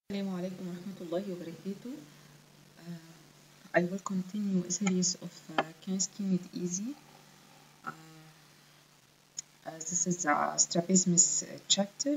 السلام عليكم ورحمة الله وبركاته. Uh, I will continue a series of uh, Kansky Made Easy. Uh, uh, this is the strabismus uh, chapter.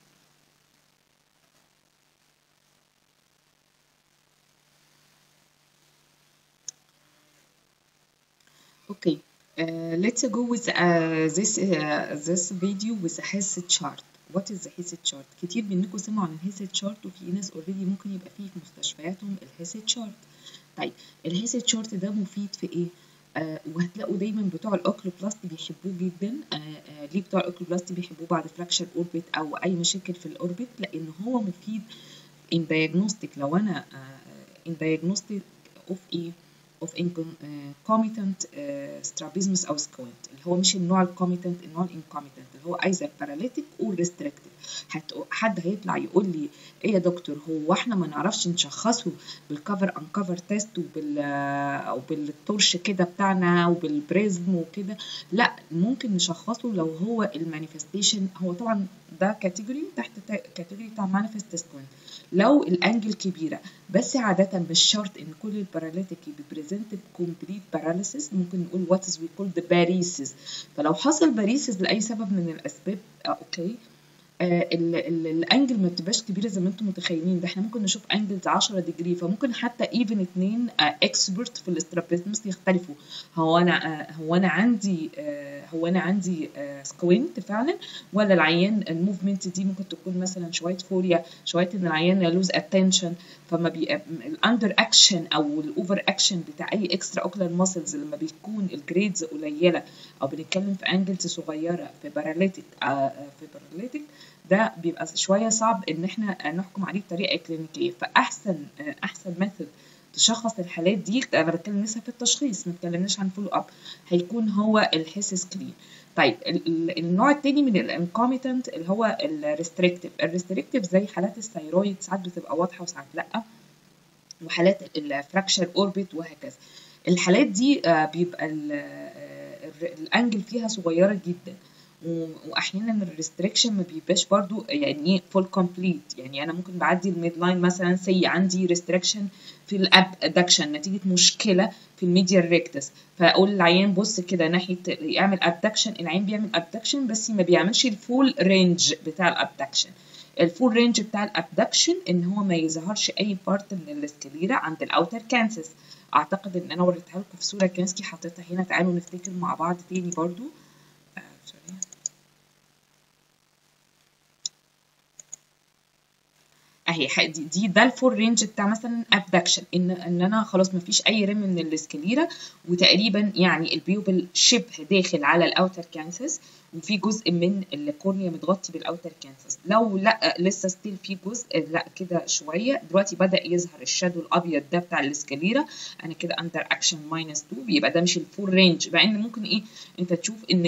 Okay, uh, let's go with uh, this uh, this video with the Hess chart. What is the Hess chart؟ كتير منكم سمعوا عن الهيس chart وفي ناس اوريدي ممكن يبقى فيه في مستشفياتهم الهيس chart. طيب الهيس chart ده مفيد في ايه؟ آه وهتلاقوا دايما بتوع الاوكلوبلاست بيحبوه جدا آه آه ليه بتوع الاوكلوبلاست بيحبوه بعد فراكشر اوربت او اي مشاكل في الاوربت لان هو مفيد in diagnostic لو انا uh, in diagnostic of ايه of concomitant uh, strabismus او squint اللي هو مش النوع الكوميتنت النوع الانكوميتنت اللي هو either paralytic or restricted حد هيطلع يقول لي ايه يا دكتور هو احنا ما نعرفش نشخصه بالكفر انكفر تيست وبال او بالتورش كده بتاعنا وبالبريزم وكده لا ممكن نشخصه لو هو المانيفستيشن هو طبعا ده كاتيجوري تحت كاتيجوري بتاع مانيفست سكوينت لو الانجل كبيره بس عاده مش شرط ان كل الباراليتيك بريزنت بكومبليت باراليسيس ممكن نقول وات از وي كول ذا باريسيس فلو حصل باريسيس لاي سبب من الاسباب آه اوكي آه الانجل ما بتبقاش كبيره زي ما انتم متخيلين ده احنا ممكن نشوف انجلز 10 ديجري فممكن حتى ايفن اتنين اكسبرت في الاسترابيزمس يختلفوا هو انا آه هو انا عندي آه هو انا عندي سكوينت فعلا ولا العيان الموفمنت دي ممكن تكون مثلا شويه فوريا شويه ان العيان يلوز اتنشن فما بي الاندر اكشن او الاوفر اكشن بتاع اي اكسترا اوكلر ماسلز لما بيكون الجريدز قليله او بنتكلم في انجلز صغيره في باراليتيك في باراليتيك ده بيبقى شويه صعب ان احنا نحكم عليه بطريقه كلينيكيه فاحسن احسن ميثود تشخص الحالات دي انا بتكلم لسه في التشخيص ما اتكلمناش عن فولو اب هيكون هو الحس سكرين طيب النوع التاني من الانكوميتنت اللي هو الريستريكتيف الريستريكتيف زي حالات الثيرويد ساعات بتبقى واضحه وساعات لا وحالات الفراكشر اوربت وهكذا الحالات دي بيبقى الانجل فيها صغيره جدا واحيانا الريستريكشن ما بيبقاش برضو يعني ايه فول كومبليت يعني انا ممكن بعدي الميد لاين مثلا سي عندي ريستريكشن في الابدكشن نتيجه مشكله في الميديال ريكتس فاقول للعيان بص كده ناحيه يعمل ابدكشن العين بيعمل ابدكشن بس ما بيعملش الفول رينج بتاع الابدكشن الفول رينج بتاع الابدكشن ان هو ما يظهرش اي بارت من السكليرا عند الاوتر كانسس اعتقد ان انا وريتها لكم في صوره كانسكي حطيتها هنا تعالوا نفتكر مع بعض تاني برضو آه سوري اهي دي, دي ده الفول رينج بتاع مثلا ابدكشن ان ان انا خلاص ما فيش اي رم من السكليرا وتقريبا يعني البيوبل شبه داخل على الاوتر كانسس وفي جزء من الكورنيا متغطي بالاوتر كانسس لو لا لسه ستيل في جزء لا كده شويه دلوقتي بدا يظهر الشادو الابيض ده بتاع السكليرا انا كده اندر اكشن ماينس 2 بيبقى ده مش الفول رينج مع ان ممكن ايه انت تشوف ان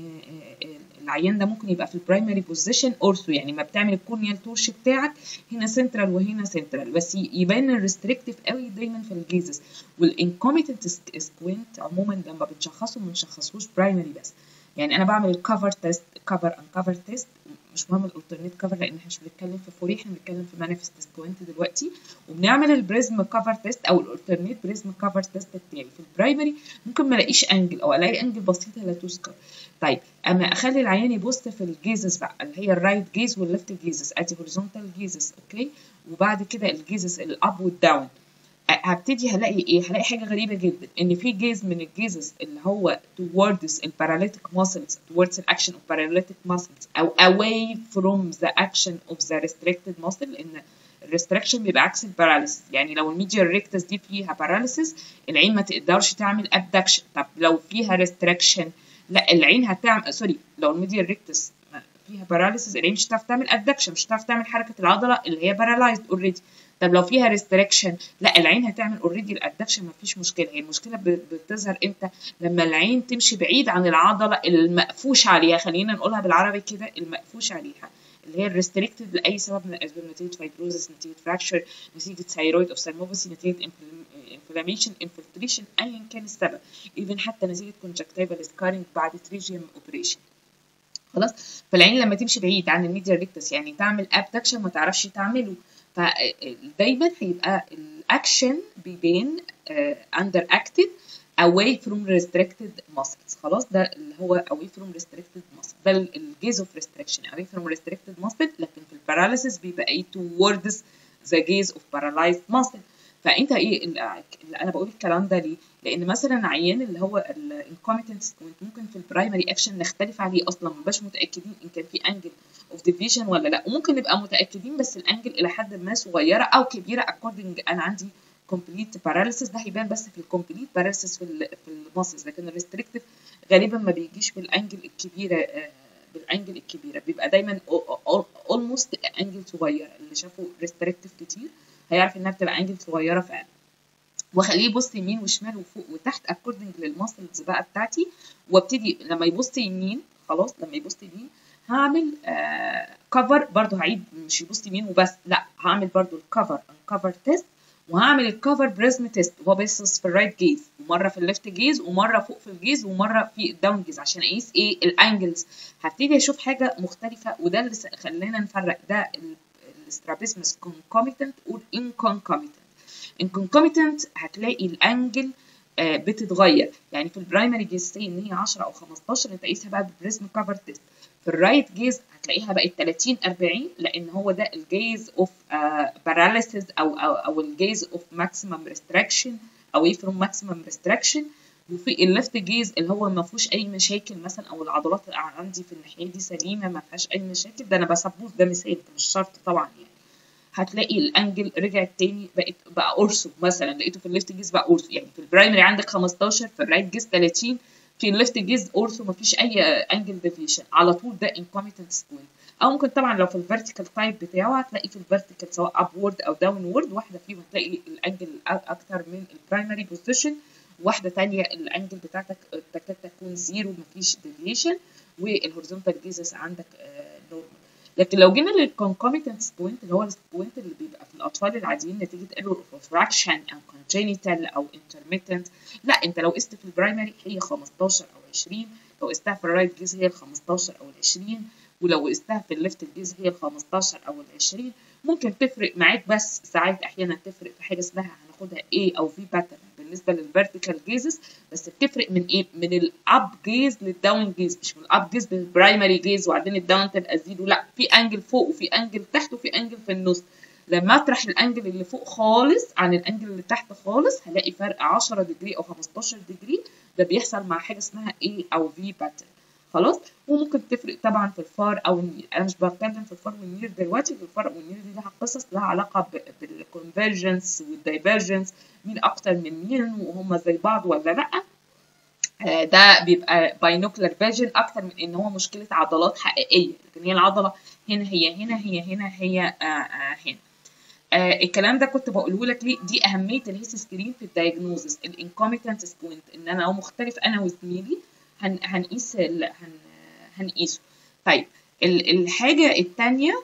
العيان ده ممكن يبقى في البرايمري بوزيشن اورثو يعني ما بتعمل الكورنيال تورش بتاعك هنا سنترال وهنا سنترال بس يبان الريستريكتيف قوي دايما في الجيزس والانكوميتنت سكوينت عموما لما بنشخصه ما بنشخصوش برايمري بس يعني انا بعمل الكفر تيست كفر ان كفر تيست مش مهم الالترنيت كفر لان احنا مش بنتكلم في فوري احنا بنتكلم في مانيفست سكوينت دلوقتي وبنعمل البريزم كفر تيست او الالترنيت بريزم كفر تيست بتاعي في البرايمري ممكن ما الاقيش انجل او الاقي انجل بسيطه لا تذكر طيب اما اخلي العيان يبص في الجيزس بقى اللي هي الرايت جيز والليفت جيزس ادي هوريزونتال جيزس اوكي وبعد كده الجيزس الاب والداون هبتدي هلاقي ايه هلاقي حاجه غريبه جدا ان في جيز من الجيزز اللي هو towards الباراليتيك muscles towards the action of paralytic muscles او away from the action of the restricted muscle لان الريستريكشن بيبقى عكس الباراليسيس يعني لو الميديال ريكتس دي فيها باراليسيس العين ما تقدرش تعمل ابدكشن طب لو فيها ريستريكشن لا العين هتعمل سوري لو الميديال ريكتس فيها باراليسيس العين مش هتعرف تعمل ابدكشن مش هتعرف تعمل حركه العضله اللي هي بارالايزد اوريدي طب لو فيها ريستريكشن لا العين هتعمل اوريدي الادكشن مفيش مشكله هي المشكله بتظهر امتى لما العين تمشي بعيد عن العضله المقفوش عليها خلينا نقولها بالعربي كده المقفوش عليها اللي هي الريستريكتد لاي سبب من الاسباب نتيجه فايبروزس نتيجه فراكشر نتيجه ثايرويد اوفثالموباثي نتيجه انفلاميشن انفلتريشن ايا كان السبب ايفن حتى نتيجه كونجكتيفال سكارينج بعد تريجيوم اوبريشن خلاص فالعين لما تمشي بعيد عن الميديا ريكتس يعني تعمل ابدكشن ما تعرفش تعمله فدايما هيبقى الاكشن بيبان اندر اكتد away from restricted muscles خلاص ده اللي هو away from restricted muscle ده الجيز اوف restriction away from restricted muscle لكن في الباراليسيس بيبقى ايه towards the gaze of paralyzed muscle فانت ايه اللي انا بقول الكلام ده ليه؟ لان مثلا عيان اللي هو الانكوميتنت ممكن في البرايمري اكشن نختلف عليه اصلا ما نبقاش متاكدين ان كان في انجل اوف ديفيجن ولا لا وممكن نبقى متاكدين بس الانجل الى حد ما صغيره او كبيره اكوردنج انا عندي كومبليت باراليسيس ده هيبان بس في الكومبليت باراليسيس في ال في الماسلز لكن الريستريكتيف غالبا ما بيجيش بالانجل الكبيره بالانجل الكبيره بيبقى دايما اولموست انجل صغيره اللي شافوا ريستريكتيف كتير هيعرف انها بتبقى انجل صغيره فعلا واخليه يبص يمين وشمال وفوق وتحت اكوردنج للماسلز بقى بتاعتي وابتدي لما يبص يمين خلاص لما يبص يمين هعمل كفر برضو هعيد مش يبص يمين وبس لا هعمل برضو الكفر انكفر تيست وهعمل الكفر بريزم تيست وهو بيصص في الرايت جيز ومره في الليفت جيز ومره فوق في الجيز ومره في الداون جيز عشان اقيس ايه الانجلز هبتدي اشوف حاجه مختلفه وده اللي خلينا نفرق ده الاسترابيزمس كونكوميتنت والانكونكوميتنت انكونكوميتنت هتلاقي الانجل آه بتتغير يعني في البرايمري جيز سي ان هي 10 او 15 انت قيسها بقى بالبريزم كفر تيست في الرايت جيز هتلاقيها بقت 30 40 لان هو ده الجيز اوف باراليسيس او او او الجيز اوف ماكسيمم ريستريكشن away from maximum restriction وفي الليفت جيز اللي هو ما فيهوش اي مشاكل مثلا او العضلات اللي عندي في الناحيه دي سليمه ما فيهاش اي مشاكل ده انا بسبوز ده مثال مش شرط طبعا يعني هتلاقي الانجل رجعت تاني بقت بقى اورسو مثلا لقيته في الليفت جيز بقى اورسو يعني في البرايمري عندك 15 في الرايت جيز 30 في الليفت جيز اورسو مفيش اي انجل ديفيشن على طول ده انكوميتنت سكوين او ممكن طبعا لو في الفيرتيكال تايب بتاعه هتلاقي في الفيرتيكال سواء ابورد او داون وورد واحده فيهم هتلاقي الانجل اكتر من البرايمري بوزيشن واحده تانية الانجل بتاعتك تكاد تكون زيرو مفيش ديفيشن والهوريزونتال جيزس عندك نورمال لكن لو جينا للكونكوميتنت سبوينت اللي هو السبوينت اللي بيبقى في الاطفال العاديين نتيجه ايرور اوف فراكشن او كونجينيتال او انترميتنت لا انت لو قست في البرايمري هي 15 او 20 لو قستها في الرايت جيز هي ال 15 او ال 20 ولو قستها في الليفت جيز هي ال 15 او ال 20 ممكن تفرق معاك بس ساعات احيانا تفرق في حاجه اسمها هناخدها A او V باترن بالنسبه للفيرتيكال جيزز بس بتفرق من ايه من الاب جيز للداون جيز مش من الاب جيز للبرايمري جيز وبعدين الداون تبقى زيرو لا في انجل فوق وفي انجل تحت وفي انجل في النص لما اطرح الانجل اللي فوق خالص عن الانجل اللي تحت خالص هلاقي فرق 10 ديجري او 15 ديجري ده بيحصل مع حاجه اسمها A او V باترن خلاص وممكن تفرق طبعا في الفار او النير انا مش بتكلم في الفار والنير دلوقتي في الفار والنير دي لها قصص لها علاقه بالكونفرجنس والدايفرجنس مين اكتر من مين وهم زي بعض ولا لا آه ده بيبقى باينوكلر فيجن اكتر من ان هو مشكله عضلات حقيقيه لكن هي العضله هنا هي هنا هي هنا هي آه آه هنا آه الكلام ده كنت بقوله لك ليه دي اهميه الهيس سكرين في الدايجنوزس الانكوميتنت سكوينت ان انا لو مختلف انا وزميلي هن هنقيس هن هنقيسه طيب الحاجة التانية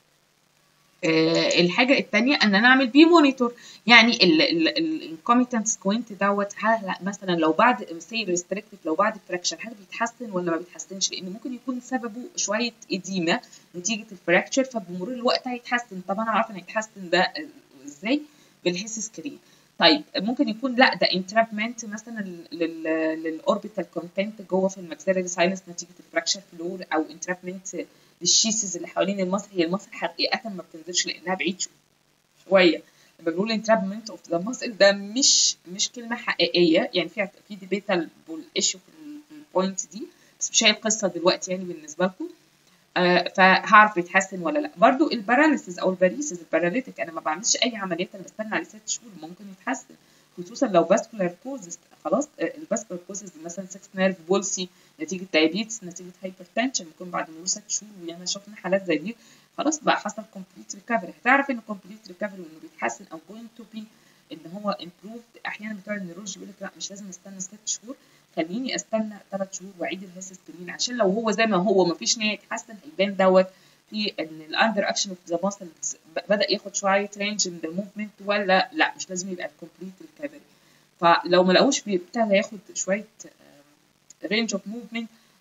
الحاجة التانية ان انا اعمل بيه مونيتور يعني الكوميتنت سكوينت دوت مثلا لو بعد سي ريستريكتيف لو بعد فراكشر هل بيتحسن ولا ما بيتحسنش لان ممكن يكون سببه شوية اديمة نتيجة الفراكشر فبمرور الوقت هيتحسن طب انا عارفة ان هيتحسن ده ازاي بالهيس سكرين طيب ممكن يكون لا ده انترابمنت مثلا للاوربيتال كونتنت جوه في الماكسيلاري ساينس نتيجه الفراكشر فلور او انترابمنت للشيسز اللي حوالين المصل هي المصل حقيقه ما بتنزلش لانها بعيد شويه لما بنقول انترابمنت اوف ذا ماسل ده مش مش كلمه حقيقيه يعني فيها في ديبيتال ايشو في البوينت دي بس مش هي القصه دلوقتي يعني بالنسبه لكم آه فهعرف يتحسن ولا لا برضو الباراليسيس او الباريسيس الباراليتيك انا ما بعملش اي عمليات انا بستنى عليه ست شهور ممكن يتحسن خصوصا لو فاسكولار كوزز خلاص الفاسكولار كوزز مثلا 6 نيرف بولسي نتيجه دايابيتس نتيجه هايبرتنشن ممكن بعد مرور ست شهور وياما شفنا حالات زي دي خلاص بقى حصل كومبليت ريكفري هتعرف ان كومبليت ريكفري وانه بيتحسن او جوينج تو بي ان هو امبروفد احيانا بتوع النيورولوجي بيقول لك لا مش لازم استنى ست شهور خليني استنى ثلاث شهور واعيد الهيس سكرين عشان لو هو زي ما هو ما فيش نيه يتحسن هيبان دوت في ان الاندر اكشن اوف ذا ماسل بدا ياخد شويه رينج من الموفمنت ولا لا مش لازم يبقى الكومبليت ريكفري فلو ما لقوش بيبتدى ياخد شويه رينج اوف موفمنت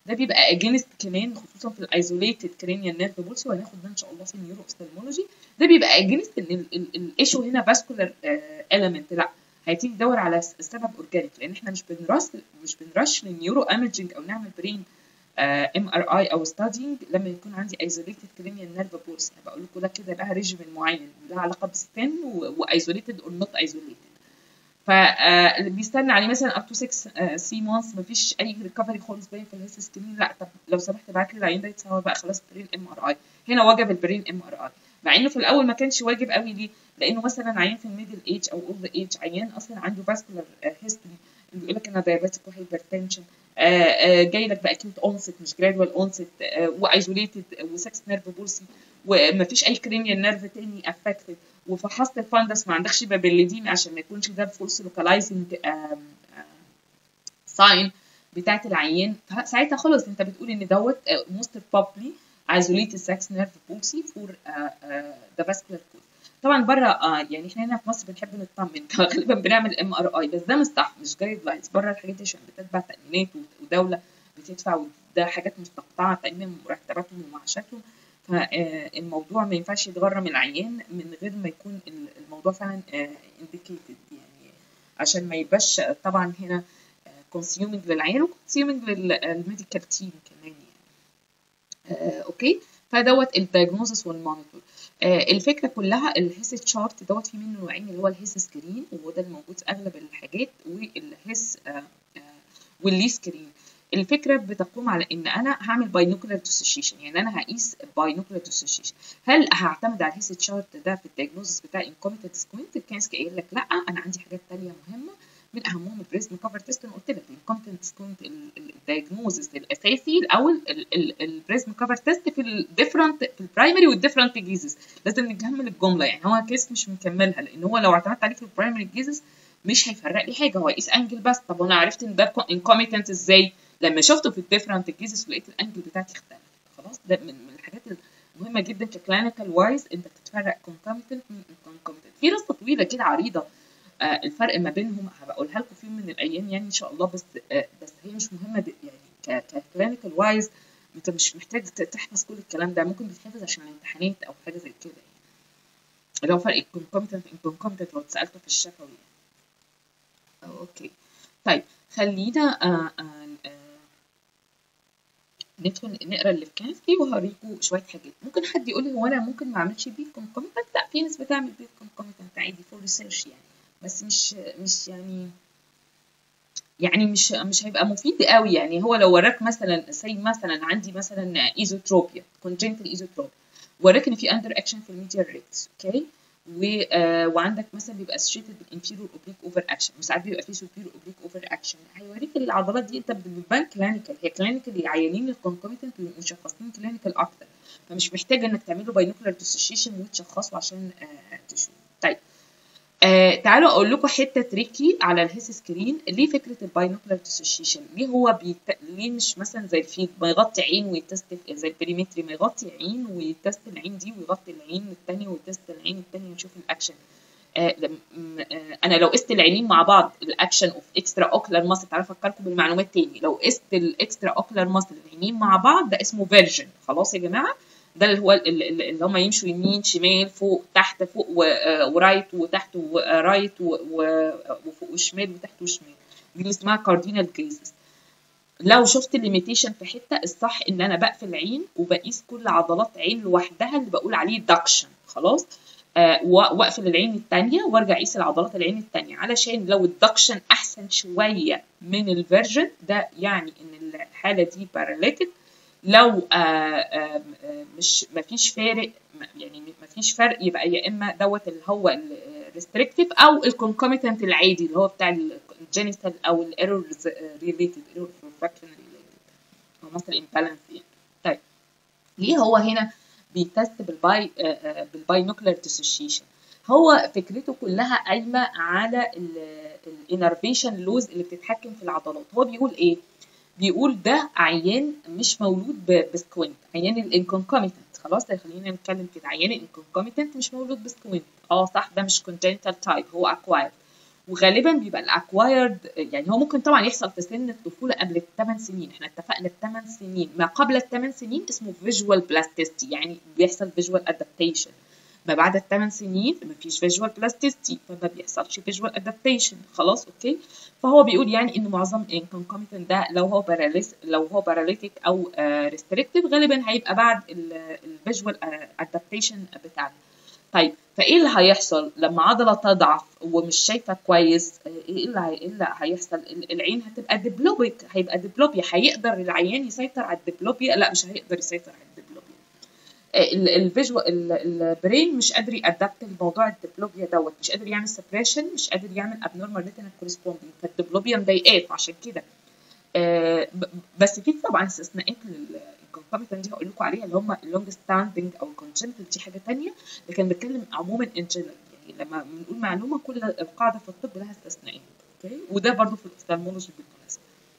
ده بيبقى اجينست كمان خصوصا في الايزوليتد كرينيال نيرف بولسي وهناخد ده ان شاء الله في النيورو اوفثالمولوجي ده بيبقى اجينست ان الايشو هنا فاسكولار اليمنت لا هيتيجي تدور على السبب اورجانيك لان احنا مش بنرش مش بنرش للنيورو ايمجنج او نعمل برين ام ار اي او ستادينج لما يكون عندي ايزوليتد كرينيال نيرف بولسي بقول لكم ده كده لها ريجيمين معين لها علاقه بالسن وايزوليتد اور نوت ايزوليتد فاللي بيستنى عليه مثلا اب تو 6 3 مانثs مفيش اي ريكفري خالص باين في الهيس سكرين لا طب لو سمحت ابعت لي العين ده يتصور بقى خلاص برين ام ار اي هنا وجب البرين ام ار اي مع انه في الاول ما كانش واجب قوي ليه لانه مثلا عيان في الميدل ايج او اولد ايج عيان اصلا عنده فاسكولار هيستوري بيقول لك انا دايابيتك وهايبرتنشن جاي لك باكيوت اونست مش جرادوال اونست وايزوليتد وسكس نيرف بولسي ومفيش اي كرينيال نيرف تاني افكتد وفحصت الفندس ما عندكش بابليديم عشان ما يكونش ده فولس لوكالايزنج ساين بتاعت العيان ساعتها خلاص انت بتقول ان دوت موست بروبلي isolated sex nerve palsy for uh, uh, the vascular cause طبعا بره آه يعني احنا هنا في مصر بنحب نطمن غالبا بنعمل ام ار اي بس ده مش صح مش جايد لاينز بره الحاجات دي عشان بتتبع تامينات ودوله بتدفع وده حاجات مستقطعه تامين مرتباتهم ومعاشاتهم فالموضوع ما ينفعش يتغرم العيان من غير ما يكون الموضوع فعلا انديكيتد يعني عشان ما يبقاش طبعا هنا كونسيومنج للعيان وكونسيومنج للميديكال تيم كمان يعني اوكي فدوت الدايجنوزس والمونيتور آه الفكره كلها الهيس تشارت دوت في منه نوعين اللي هو الهيس سكرين وهو ده الموجود في اغلب الحاجات والهيس آه آه واللي سكرين الفكره بتقوم على ان انا هعمل باينوكولار ديسوشيشن يعني انا هقيس باينوكولار ديسوشيشن هل هعتمد على الهيس تشارت ده في الدايجنوزس بتاع انكوميتنت سكوينت كانسكي قايل لك لا انا عندي حاجات تانية مهمه من اهمهم البريزم كفر تيست انا قلت لك الكومبتنت سكوينت الدايجنوزس الاساسي الاول البريزم كفر تيست في الديفرنت في البرايمري والديفرنت جيزز لازم نكمل الجمله يعني هو كيس مش مكملها لان هو لو اعتمدت عليه في البرايمري جيزز مش هيفرق لي حاجه هو يقيس انجل بس طب وانا عرفت ان ده انكوميتنت ازاي لما شفته في الديفرنت جيزز ولقيت الانجل بتاعتي اختلفت خلاص ده من, من الحاجات المهمه جدا ككلينيكال وايز انت بتتفرق كونكوميتنت من انكوميتنت في رصه طويله كده عريضه آه الفرق ما بينهم هبقولها لكم في يوم من الايام يعني ان شاء الله بس آه بس هي مش مهمه يعني ككلينيكال وايز انت مش محتاج تحفظ كل الكلام ده ممكن بيتحفظ عشان الامتحانات او حاجه زي كده يعني اللي هو فرق الكونكوميتنت انكونكوميتنت لو اتسالته في الشفوي يعني. اوكي طيب خلينا آه ندخل نقرا اللي في كانسكي وهوريكم شويه حاجات ممكن حد يقول لي هو انا ممكن ما اعملش بيت كونكوميتنت لا في ناس بتعمل بيت كونكوميتنت عادي فور ريسيرش يعني بس مش مش يعني يعني مش مش هيبقى مفيد قوي يعني هو لو وراك مثلا زي مثلا عندي مثلا ايزوتروبيا كونجنتال ايزوتروبيا وراك ان في اندر اكشن في الميديال ريكس اوكي و آه وعندك مثلا بيبقى اسوشيتد بالانفيرور اوبليك اوفر اكشن وساعات بيبقى فيه سوبيرور اوبليك اوفر اكشن هيوريك العضلات دي انت بتبان كلينيكال هي كلينيكال العيانين الكونكوميتنت مشخصين كلينيكال اكتر فمش محتاج انك تعمله باينوكولار ديسوشيشن وتشخصه عشان آه تشوف طيب آه تعالوا اقول لكم حته تريكي على الهيس سكرين ليه فكره الباينوكولار ديسوشيشن ليه هو بيت... ليه مش مثلا زي الفيد ما يغطي عين ويتست زي البريمتري ما يغطي عين ويتست العين دي ويغطي العين الثانيه ويتست العين الثانيه ونشوف الاكشن آه آه انا لو قست العينين مع بعض الاكشن اوف اكسترا اوكلر ماسل تعالوا افكركم بالمعلومات تاني لو قست الاكسترا اوكلر ماسل العينين مع بعض ده اسمه فيرجن خلاص يا جماعه ده اللي هو اللي هم يمشوا يمين شمال فوق تحت فوق ورايت وتحت ورايت وفوق وشمال وتحت وشمال دي اللي اسمها كاردينال جيزز لو شفت الليميتيشن في حته الصح ان انا بقفل العين وبقيس كل عضلات عين لوحدها اللي بقول عليه دكشن خلاص آه واقفل العين الثانيه وارجع اقيس العضلات العين الثانيه علشان لو الدكشن احسن شويه من الفيرجن ده يعني ان الحاله دي باراليتيك لو آآ آآ مش مفيش فارق يعني مفيش فرق يبقى يا اما دوت اللي هو الريستريكتيف او الكونكوميتنت العادي اللي هو بتاع الجينيتال او الايرور ريليتد ايرور فراكشن ريليتد او مثلا امبالانس يعني طيب ليه هو هنا بيتست بالباي بالباينوكلر ديسوشيشن هو فكرته كلها قايمه على الانرفيشن لوز اللي بتتحكم في العضلات هو بيقول ايه بيقول ده عيان مش مولود بسكوينت عيان الانكونكوميتنت خلاص خلينا نتكلم كده عيان الانكونكوميتنت مش مولود بسكوينت اه صح ده مش congenital تايب هو acquired وغالبا بيبقى الاكوايرد يعني هو ممكن طبعا يحصل في سن الطفوله قبل الثمان سنين احنا اتفقنا الثمان سنين ما قبل الثمان سنين اسمه فيجوال بلاستيستي يعني بيحصل فيجوال ادابتيشن ما بعد الثمان سنين ما فيش فيجوال بلاستيستي فما بيحصلش فيجوال ادابتيشن خلاص اوكي فهو بيقول يعني ان معظم الكونكوميتنت ده لو هو باراليس لو هو باراليتيك او ريستريكتيف غالبا هيبقى بعد الفيجوال ادابتيشن بتاعنا طيب فايه اللي هيحصل لما عضله تضعف ومش شايفه كويس ايه اللي هي... إيه اللي هيحصل العين هتبقى ديبلوبيك هيبقى ديبلوبيا هيقدر العيان يسيطر على الديبلوبيا لا مش هيقدر يسيطر على الديبلوبيا الفيجوال البرين مش قادر يأدبت لموضوع الديبلوبيا دوت مش قادر يعمل سبريشن مش قادر يعمل ابنورمال ريتنال كورسبوندينج فالديبلوبيا مضايقاه عشان كده آه بس في طبعا استثناءات للكونكوميتنت دي هقول لكم عليها اللي هم اللونج ستاندنج او الكونجنتال دي حاجه ثانيه لكن بتكلم عموما ان جنرال يعني لما بنقول معلومه كل القاعده في الطب لها استثناءات اوكي وده برضو في الاوفثالمولوجي بالمناسبه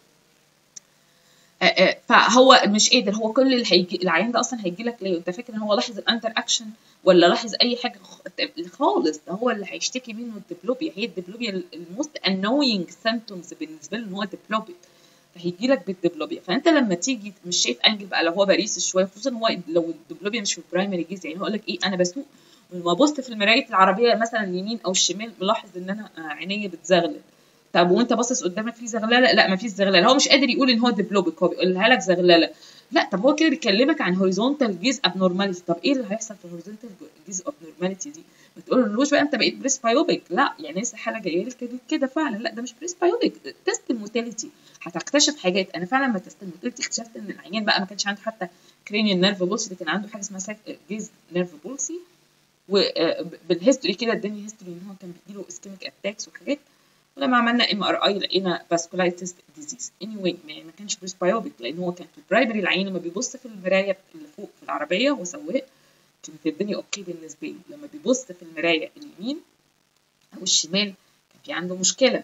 فهو مش قادر هو كل اللي هيجي العيان ده اصلا هيجي لك ليه انت فاكر ان هو لاحظ الانتر اكشن ولا لاحظ اي حاجه خالص ده هو اللي هيشتكي منه الديبلوبيا هي الديبلوبيا الموست انوينج سيمتومز بالنسبه له ان هو ديبلوبيا فهيجي لك بالديبلوبيا فانت لما تيجي مش شايف انجل بقى لو هو باريس شويه خصوصا هو لو الديبلوبيا مش في البرايمري جيز يعني هو لك ايه انا بسوق ولما ببص في المرايه العربيه مثلا اليمين او الشمال ملاحظ ان انا عينيا بتزغلل طب وانت باصص قدامك في زغلله لا ما فيش زغلله هو مش قادر يقول ان هو ديبلوبيك هو بيقولها لك زغلله لا طب هو كده بيكلمك عن هوريزونتال جيز ابنورماليتي طب ايه اللي هيحصل في الهوريزونتال جيز ابنورماليتي دي ما تقولوش بقى انت بقيت بريس بايوبيك لا يعني لسه حاله جايه لك كده فعلا لا ده مش بريس بايوبيك تيست الموتيليتي هتكتشف حاجات انا فعلا لما تيست الموتيليتي اكتشفت ان العيان بقى ما كانش عنده حتى كرينيال نيرف بولسي ده كان عنده حاجه اسمها جيز نيرف بولسي وبالهيستوري كده اداني هيستوري ان هو كان بيجيله اسكيميك اتاكس وحاجات ولما عملنا ام ار اي لقينا فاسكولايتس ديزيز اني anyway يعني ما كانش بريس بايوبيك لان هو كان في البرايمري العين لما بيبص في المرايه اللي فوق في العربيه هو سواق كانت الدنيا اوكي بالنسبه له لما بيبص في المرايه اليمين او الشمال كان في عنده مشكله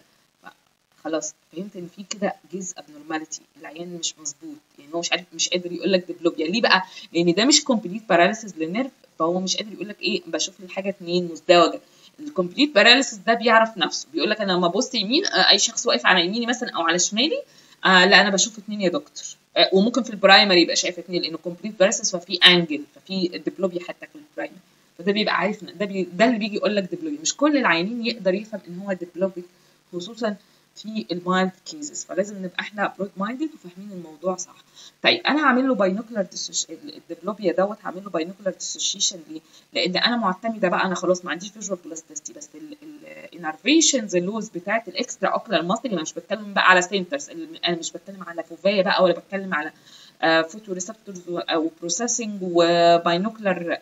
خلاص فهمت ان في كده جيز ابنورماليتي العيان مش مظبوط يعني هو مش عارف مش قادر يقول لك ديبلوبيا ليه بقى؟ لان ده مش كومبليت باراليسيس للنيرف فهو مش قادر يقول لك ايه بشوف الحاجه اتنين مزدوجه الكومبليت باراليسيس ده بيعرف نفسه بيقول لك انا لما ابص يمين اي شخص واقف على يميني مثلا او على شمالي آه لا انا بشوف اتنين يا دكتور آه وممكن في البرايمري يبقى شايف اتنين لانه كومبليت باراليسيس ففي انجل ففي ديبلوبيا حتى في البرايمري فده بيبقى عارف ده بي ده اللي بيجي يقول لك ديبلوبيا مش كل العيانين يقدر يفهم ان هو ديبلوبيك خصوصا في المايلد كيسز فلازم نبقى احنا برود مايندد وفاهمين الموضوع صح طيب انا هعمل له باينوكلر الديبلوبيا دوت هعمل له باينوكلر ديسوشيشن ليه؟ لان انا معتمده بقى انا خلاص ما عنديش فيجوال بلاستيستي بس الانرفيشنز اللوز بتاعت الاكسترا اوكلر ماسل انا مش بتكلم بقى على سنترز انا مش بتكلم على فوفايا بقى ولا بتكلم على فوتو ريسبتورز او بروسيسنج وباينوكلر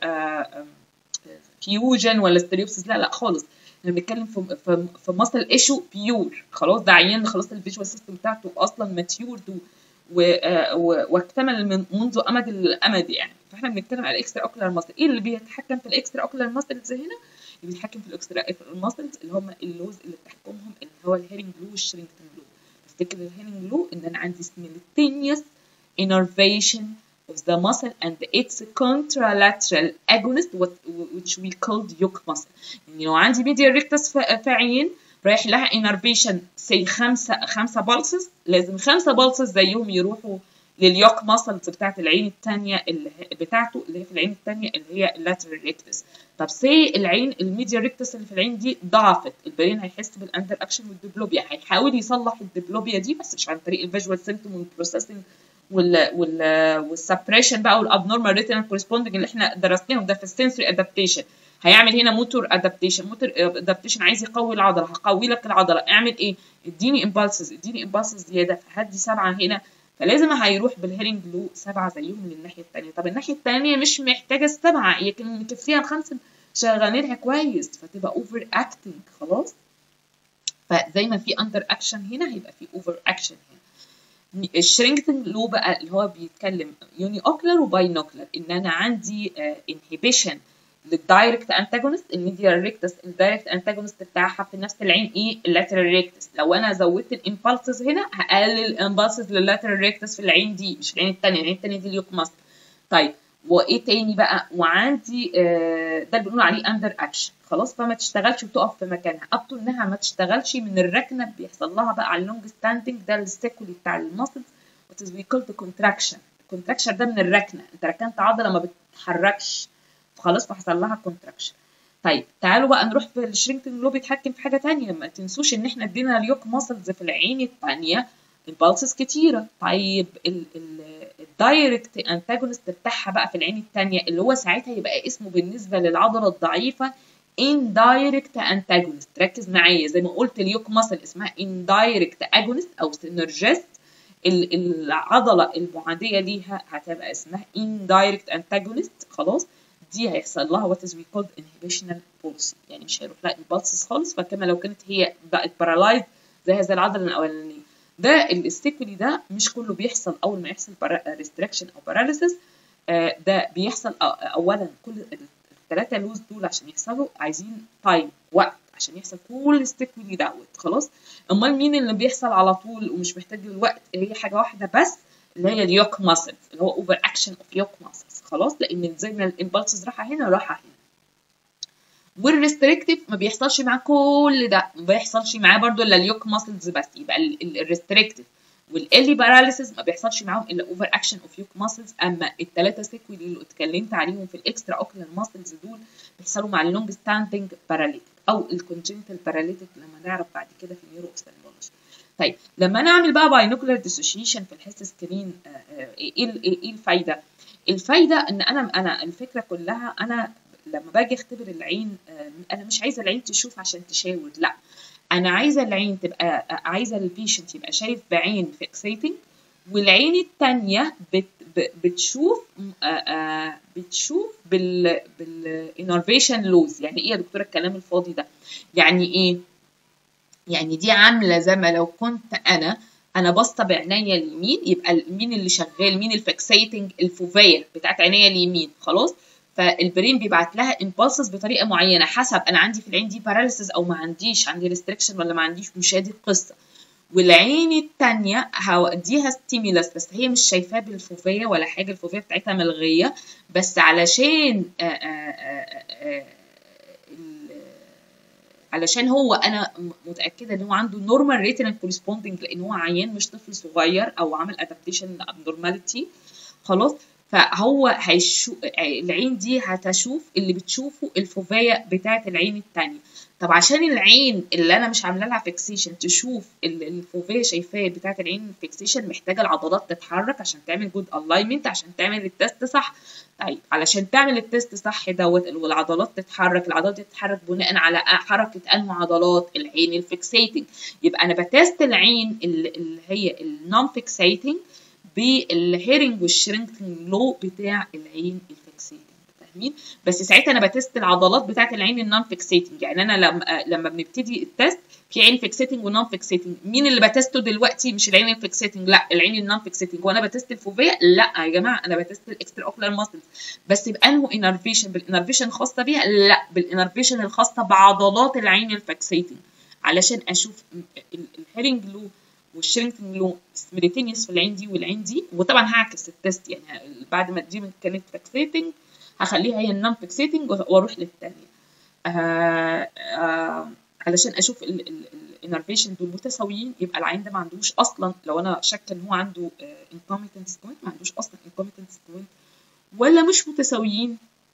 فيوجن ولا ستيريوبسيس لا لا خالص احنا بنتكلم في في في ماسل ايشو بيور خلاص ده عيان خلاص الفيجوال سيستم بتاعته اصلا ماتيورد واكتمل من منذ امد الامد يعني فاحنا بنتكلم على الاكسترا اوكلر ماسل ايه اللي بيتحكم في الاكسترا اوكلر ماسلز هنا اللي بيتحكم في الاكسترا ماسلز اللي هم اللوز اللي بتحكمهم اللي هو الهيرنج لو والشرينكتون لو تفتكر الهيرنج لو ان انا عندي simultaneous innervation of the muscle and its contralateral agonist which we called yoke muscle يعني لو عندي medial rectus في عين رايح لها innervation say خمسة خمسة بالسز لازم خمسة بالسز زيهم يروحوا لليوك ماسلز بتاعت العين التانية اللي بتاعته اللي هي في العين التانية اللي هي اللاترال ريكتس طب سي العين الميديا ريكتس اللي في العين دي ضعفت البرين هيحس بالاندر اكشن والديبلوبيا هيحاول يصلح الديبلوبيا دي بس مش عن طريق الفيجوال سيمتوم والبروسيسنج وال وال والسبريشن بقى والابنورمال ريتنال كورسبوندنج اللي احنا درسناهم ده في السنسوري ادابتيشن هيعمل هنا موتور ادابتيشن موتور ادابتيشن عايز يقوي العضله هقوي لك العضله اعمل ايه اديني امبالسز اديني امبالسز زياده فهدي سبعه هنا فلازم هيروح بالهيرنج لو سبعه زيهم من الناحيه الثانيه طب الناحيه الثانيه مش محتاجه السبعه هي كان مكفيها الخمسه شغالينها كويس فتبقى اوفر اكتنج خلاص فزي ما في اندر اكشن هنا هيبقى في اوفر اكشن هنا الشرينكتن لو بقى اللي هو بيتكلم يوني اوكلر وباينوكلر ان انا عندي انهبيشن للدايركت انتاجونست الميديال ريكتس الدايركت انتاجونست بتاعها في نفس العين ايه اللاترال ريكتس لو انا زودت الامبالسز هنا هقلل الامبالسز لللاترال ريكتس في العين دي مش العين الثانيه العين الثانيه دي اليوك ماسل طيب وايه تاني بقى وعندي آه ده اللي بنقول عليه اندر اكشن خلاص فما تشتغلش وتقف في مكانها ابطو انها ما تشتغلش من الركنه بيحصل لها بقى على اللونج ستاندنج ده الستيكولي بتاع الماسلز وات از وي كولد كونتراكشن الكونتراكشن ده من الركنه انت ركنت عضله ما بتتحركش فخلاص فحصل لها كونتراكشن طيب تعالوا بقى نروح في الشرينكتنج اللي هو بيتحكم في حاجه تانية ما تنسوش ان احنا ادينا اليوك ماسلز في العين التانية البالسز كتيره طيب الدايركت انتاجونست بتاعها بقى في العين التانية اللي هو ساعتها يبقى اسمه بالنسبه للعضله الضعيفه indirect antagonist ركز معايا زي ما قلت اليوك ماسل اسمها indirect agonist او synergist العضله المعاديه ليها هتبقى اسمها indirect antagonist خلاص دي هيحصل لها what is we called inhibitional pulse يعني مش هيروح لها impulses خالص فكما لو كانت هي بقت paralyzed زيها زي العضله الاولانيه ده الاستيكولي ده مش كله بيحصل اول ما يحصل restriction او paralysis آه ده بيحصل اولا كل الثلاثه لوز دول عشان يحصلوا عايزين تايم وقت عشان يحصل كل الستيكولي دوت خلاص امال مين اللي بيحصل على طول ومش محتاج الوقت هي حاجه واحده بس اللي هي اليوك ماسلز اللي هو اوفر اكشن اوف يوك ماسلز خلاص لان زي ما الامبلسز راحه هنا راحه هنا والريستريكتيف ما بيحصلش معاه كل ده ما بيحصلش معاه برضو الا اليوك ماسلز بس يبقى الريستريكتيف والالي باراليسيس ما بيحصلش معاهم الا اوفر اكشن اوف يوك ماسلز اما الثلاثه سيكويل اللي اتكلمت عليهم في الاكسترا اوكلر ماسلز دول بيحصلوا مع اللونج ستاندنج باراليتيك او الكونجنتال باراليتيك لما نعرف بعد كده في النيورو اوفثالمولوجي طيب لما انا اعمل بقى باينوكولار ديسوشيشن في الحس سكرين ايه ايه الفايده الفايده ان انا انا الفكره كلها انا لما باجي اختبر العين انا مش عايزه العين تشوف عشان تشاور لا انا عايزه العين تبقى عايزه البيشنت يبقى شايف بعين فيكسيتنج والعين التانية بت بتشوف بتشوف بال بالانرفيشن لوز يعني ايه يا دكتوره الكلام الفاضي ده يعني ايه يعني دي عامله زي ما لو كنت انا انا باصه بعينيا اليمين يبقى مين اللي شغال مين الفيكسيتنج الفوفيه بتاعت عينيا اليمين خلاص فالبرين بيبعت لها امبulses بطريقه معينه حسب انا عندي في العين دي باراليسيس او ما عنديش عندي ريستريكشن ولا ما عنديش مش هي دي القصه والعين التانية هوديها ستيمولاس بس هي مش شايفاه بالفوفية ولا حاجة الفوفية بتاعتها ملغية بس علشان آآ آآ علشان هو انا متاكده ان هو عنده نورمال ريتنال كورسبوندنج لان هو عيان مش طفل صغير او عمل ادابتيشن ابنورماليتي خلاص فهو هيشوف العين دي هتشوف اللي بتشوفه الفوفية بتاعت العين التانية طب عشان العين اللي انا مش عامله لها فيكسيشن تشوف الفوفية شايفاه بتاعت العين فيكسيشن محتاجه العضلات تتحرك عشان تعمل جود الاينمنت عشان تعمل التست صح طيب علشان تعمل التست صح دوت والعضلات تتحرك العضلات دي تتحرك بناء على حركه انه عضلات العين الفيكسيتنج يبقى انا بتست العين اللي هي النون فيكسيتنج بالهيرنج والشرينكتنج لو بتاع العين الفيكسيتنج فاهمين بس ساعتها انا بتست العضلات بتاعه العين النون فيكسيتنج يعني انا لما لما بنبتدي التست في عين فيكسيتنج ونون فيكسيتنج مين اللي بتسته دلوقتي مش العين الفيكسيتنج لا العين النون فيكسيتنج وانا بتست الفوفيه لا يا جماعه انا بتست الاكسترا اوكلر ماسلز بس بانه انرفيشن بالانرفيشن الخاصه بيها لا بالانرفيشن الخاصه بعضلات العين الفيكسيتنج علشان اشوف الهيرنج لو والشرينكتنج لو سيميليتينيوس في العين دي والعين دي وطبعا هعكس التست يعني بعد ما دي كانت فيكسيتنج هخليها هي النون فيكسيتنج واروح للثانيه آه آه علشان اشوف الانرفيشن دول متساويين يبقى العين ده ما عندوش اصلا لو انا شاكه ان هو عنده انكوميتنس بوينت ما عندوش اصلا انكوميتنس بوينت ولا مش متساويين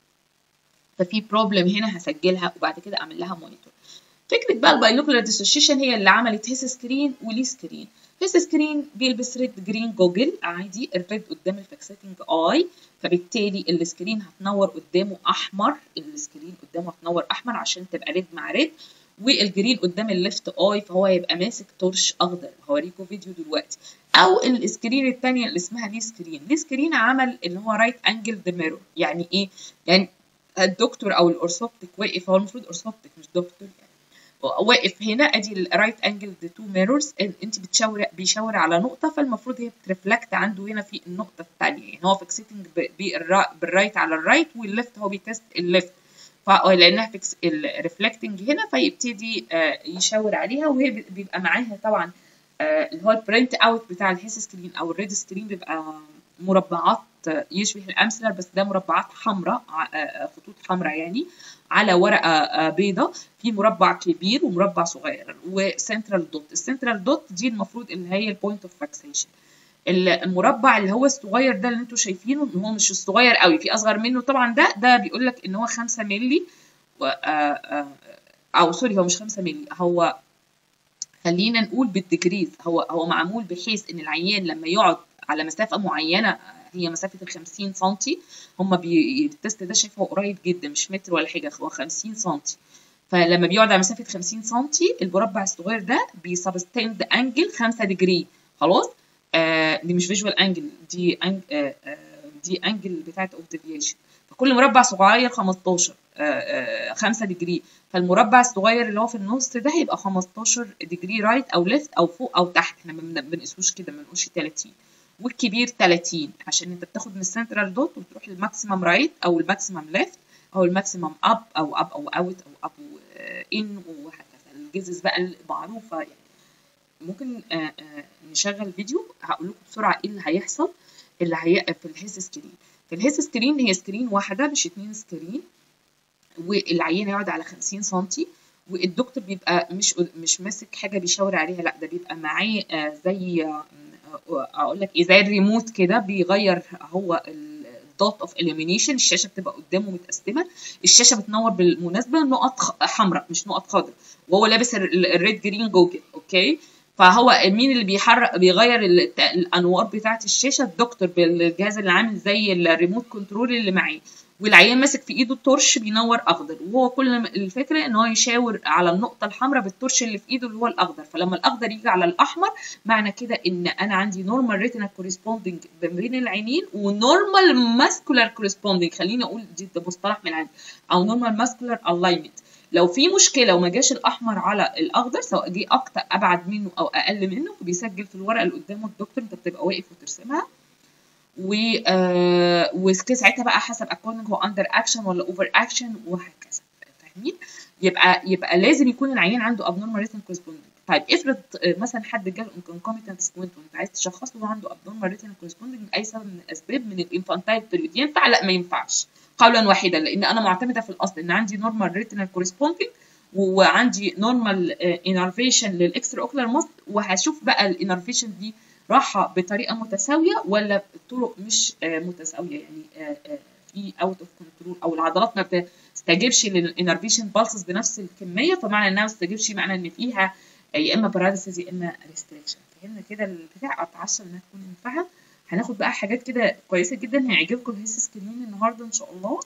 ففي بروبلم هنا هسجلها وبعد كده اعمل لها مونيتور فكره بقى الباينوكولار ديسوشيشن هي اللي عملت هيس سكرين ولي سكرين هيس سكرين بيلبس ريد جرين جوجل عادي الريد قدام الفيكسيتنج اي فبالتالي السكرين هتنور قدامه احمر السكرين قدامه هتنور احمر عشان تبقى ريد مع ريد والجرين قدام الليفت اي فهو هيبقى ماسك تورش اخضر هوريكم فيديو دلوقتي او السكرين الثانيه اللي اسمها لي سكرين لي سكرين عمل اللي هو رايت انجل ذا ميرور يعني ايه يعني الدكتور او الاورثوبتيك واقف هو المفروض اورثوبتيك مش دكتور يعني واقف هنا ادي الرايت انجل ذا تو ميرورز انت بتشاور بيشاور على نقطه فالمفروض هي بترفلكت عنده هنا في النقطه الثانيه يعني هو فيكسيتنج بالرايت على الرايت والليفت هو بيتست الليفت لانها فيكس الريفلكتنج هنا فيبتدي يشاور عليها وهي بيبقى معاها طبعا اللي هو البرنت اوت بتاع الهيس سكرين او الريد سكرين بيبقى مربعات يشبه الامثلر بس ده مربعات حمراء خطوط حمراء يعني على ورقه بيضاء في مربع كبير ومربع صغير وسنترال دوت السنترال دوت دي المفروض اللي هي البوينت اوف فاكسيشن المربع اللي هو الصغير ده اللي انتوا شايفينه ان هو مش الصغير قوي في اصغر منه طبعا ده ده بيقول لك ان هو 5 مللي او سوري هو مش 5 مللي هو خلينا نقول بالديجريز هو هو معمول بحيث ان العيان لما يقعد على مسافه معينه هي مسافه ال 50 سم هم بي... التست ده شايفه قريب جدا مش متر ولا حاجه هو 50 سم فلما بيقعد على مسافه 50 سم المربع الصغير ده بيسبستند انجل 5 ديجري خلاص آه دي مش فيجوال انجل دي أنج... آه آه دي انجل بتاعت اوف ديفيشن فكل مربع صغير 15 آه 5 ديجري فالمربع الصغير اللي هو في النص ده هيبقى 15 ديجري رايت او ليفت او فوق او تحت احنا ما بنقيسوش كده ما بنقولش 30 والكبير 30 عشان انت بتاخد من السنترال دوت وتروح للماكسيمم رايت او الماكسيمم ليفت او الماكسيمم اب او اب او اوت او اب ان وهكذا الجزز بقى المعروفه يعني ممكن آآ آآ نشغل فيديو هقول لكم بسرعه ايه اللي هيحصل اللي هي في الهيس سكرين في الهيس سكرين هي سكرين واحده مش اتنين سكرين والعيان يقعد على 50 سم والدكتور بيبقى مش مش ماسك حاجه بيشاور عليها لا ده بيبقى معاه زي اقول لك ايه زي الريموت كده بيغير هو الدوت اوف اليمينيشن الشاشه بتبقى قدامه متقسمه الشاشه بتنور بالمناسبه نقط حمراء مش نقط خضراء وهو لابس الريد جرين جوجل اوكي فهو مين اللي بيحرك بيغير الانوار بتاعه الشاشه الدكتور بالجهاز اللي عامل زي الريموت كنترول اللي معاه والعيان ماسك في ايده التورش بينور اخضر وهو كل الفكره ان هو يشاور على النقطه الحمراء بالتورش اللي في ايده اللي هو الاخضر فلما الاخضر يجي على الاحمر معنى كده ان انا عندي نورمال ريتنا كورسبوندنج بين العينين ونورمال ماسكولار كورسبوندنج خليني اقول دي ده مصطلح من عندي او نورمال ماسكولار الاينمنت لو في مشكله وما جاش الاحمر على الاخضر سواء جه اكتر ابعد منه او اقل منه بيسجل في الورقه اللي قدامه الدكتور انت بتبقى واقف وترسمها و آه وساعتها بقى حسب اكوننج هو اندر اكشن ولا اوفر اكشن وهكذا فاهمين يبقى يبقى لازم يكون العيان عنده ابنورمال ريتن كورسبوندنج طيب افرض مثلا حد جاله انكوميتنت سكوينت وانت عايز تشخص له عنده ابنورمال ريتن كورسبوندنج اي سبب من الاسباب من الانفانتايل بيريود ينفع لا ما ينفعش قولا واحدا لان انا معتمده في الاصل ان عندي نورمال ريتنال كورسبوندنج وعندي نورمال انرفيشن للاكسترا اوكلر ماسل وهشوف بقى الانرفيشن دي راحه بطريقه متساويه ولا بطرق مش متساويه يعني في اوت اوف كنترول او العضلات ما بتستجيبش للانرفيشن بالسز بنفس الكميه فمعنى انها ما بتستجيبش معنى ان فيها يا اما باراليسيس يا اما ريستريكشن فهمنا كده البتاع اتعشى انها تكون ينفعها هناخد بقى حاجات كده كويسه جدا هيعجبكم الهيس سكرين النهارده ان شاء الله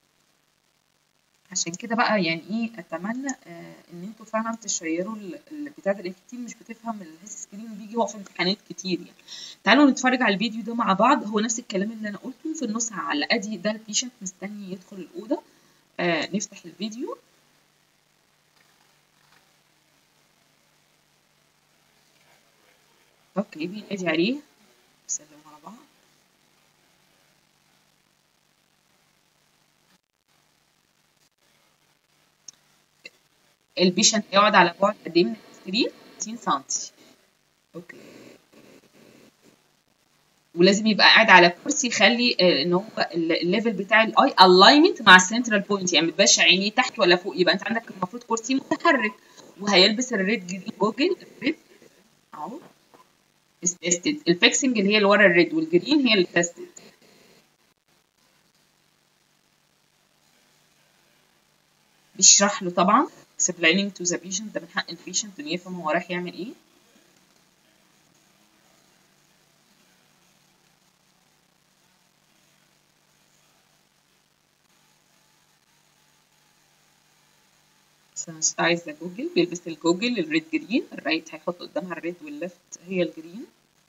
عشان كده بقى يعني ايه اتمنى آه ان انتوا فعلا تشيروا البتاع ده كتير مش بتفهم الهيس سكرين بيجي هو في امتحانات كتير يعني تعالوا نتفرج على الفيديو ده مع بعض هو نفس الكلام اللي انا قلته في النص على ادي ده البيشنت مستني يدخل الاوضه آه نفتح الفيديو اوكي بينادي عليه سلموا على بعض البيشنت يقعد على بعد قد ايه من السرير 60 سم اوكي ولازم يبقى قاعد على كرسي يخلي ان هو الليفل بتاع الاي الاينمنت مع السنترال بوينت يعني ما تبقاش عينيه تحت ولا فوق يبقى انت عندك المفروض كرسي متحرك وهيلبس الريد جرين جوجل الريد اهو تيستد الفيكسنج اللي هي اللي ورا الريد والجرين هي اللي تيستد بيشرح له طبعا explaining to the patient ده من حق البيشنت انه يفهم هو رايح يعمل ايه سنستايز ذا جوجل بيلبس الجوجل الريد جرين الرايت هيحط قدامها الريد والليفت هي الجرين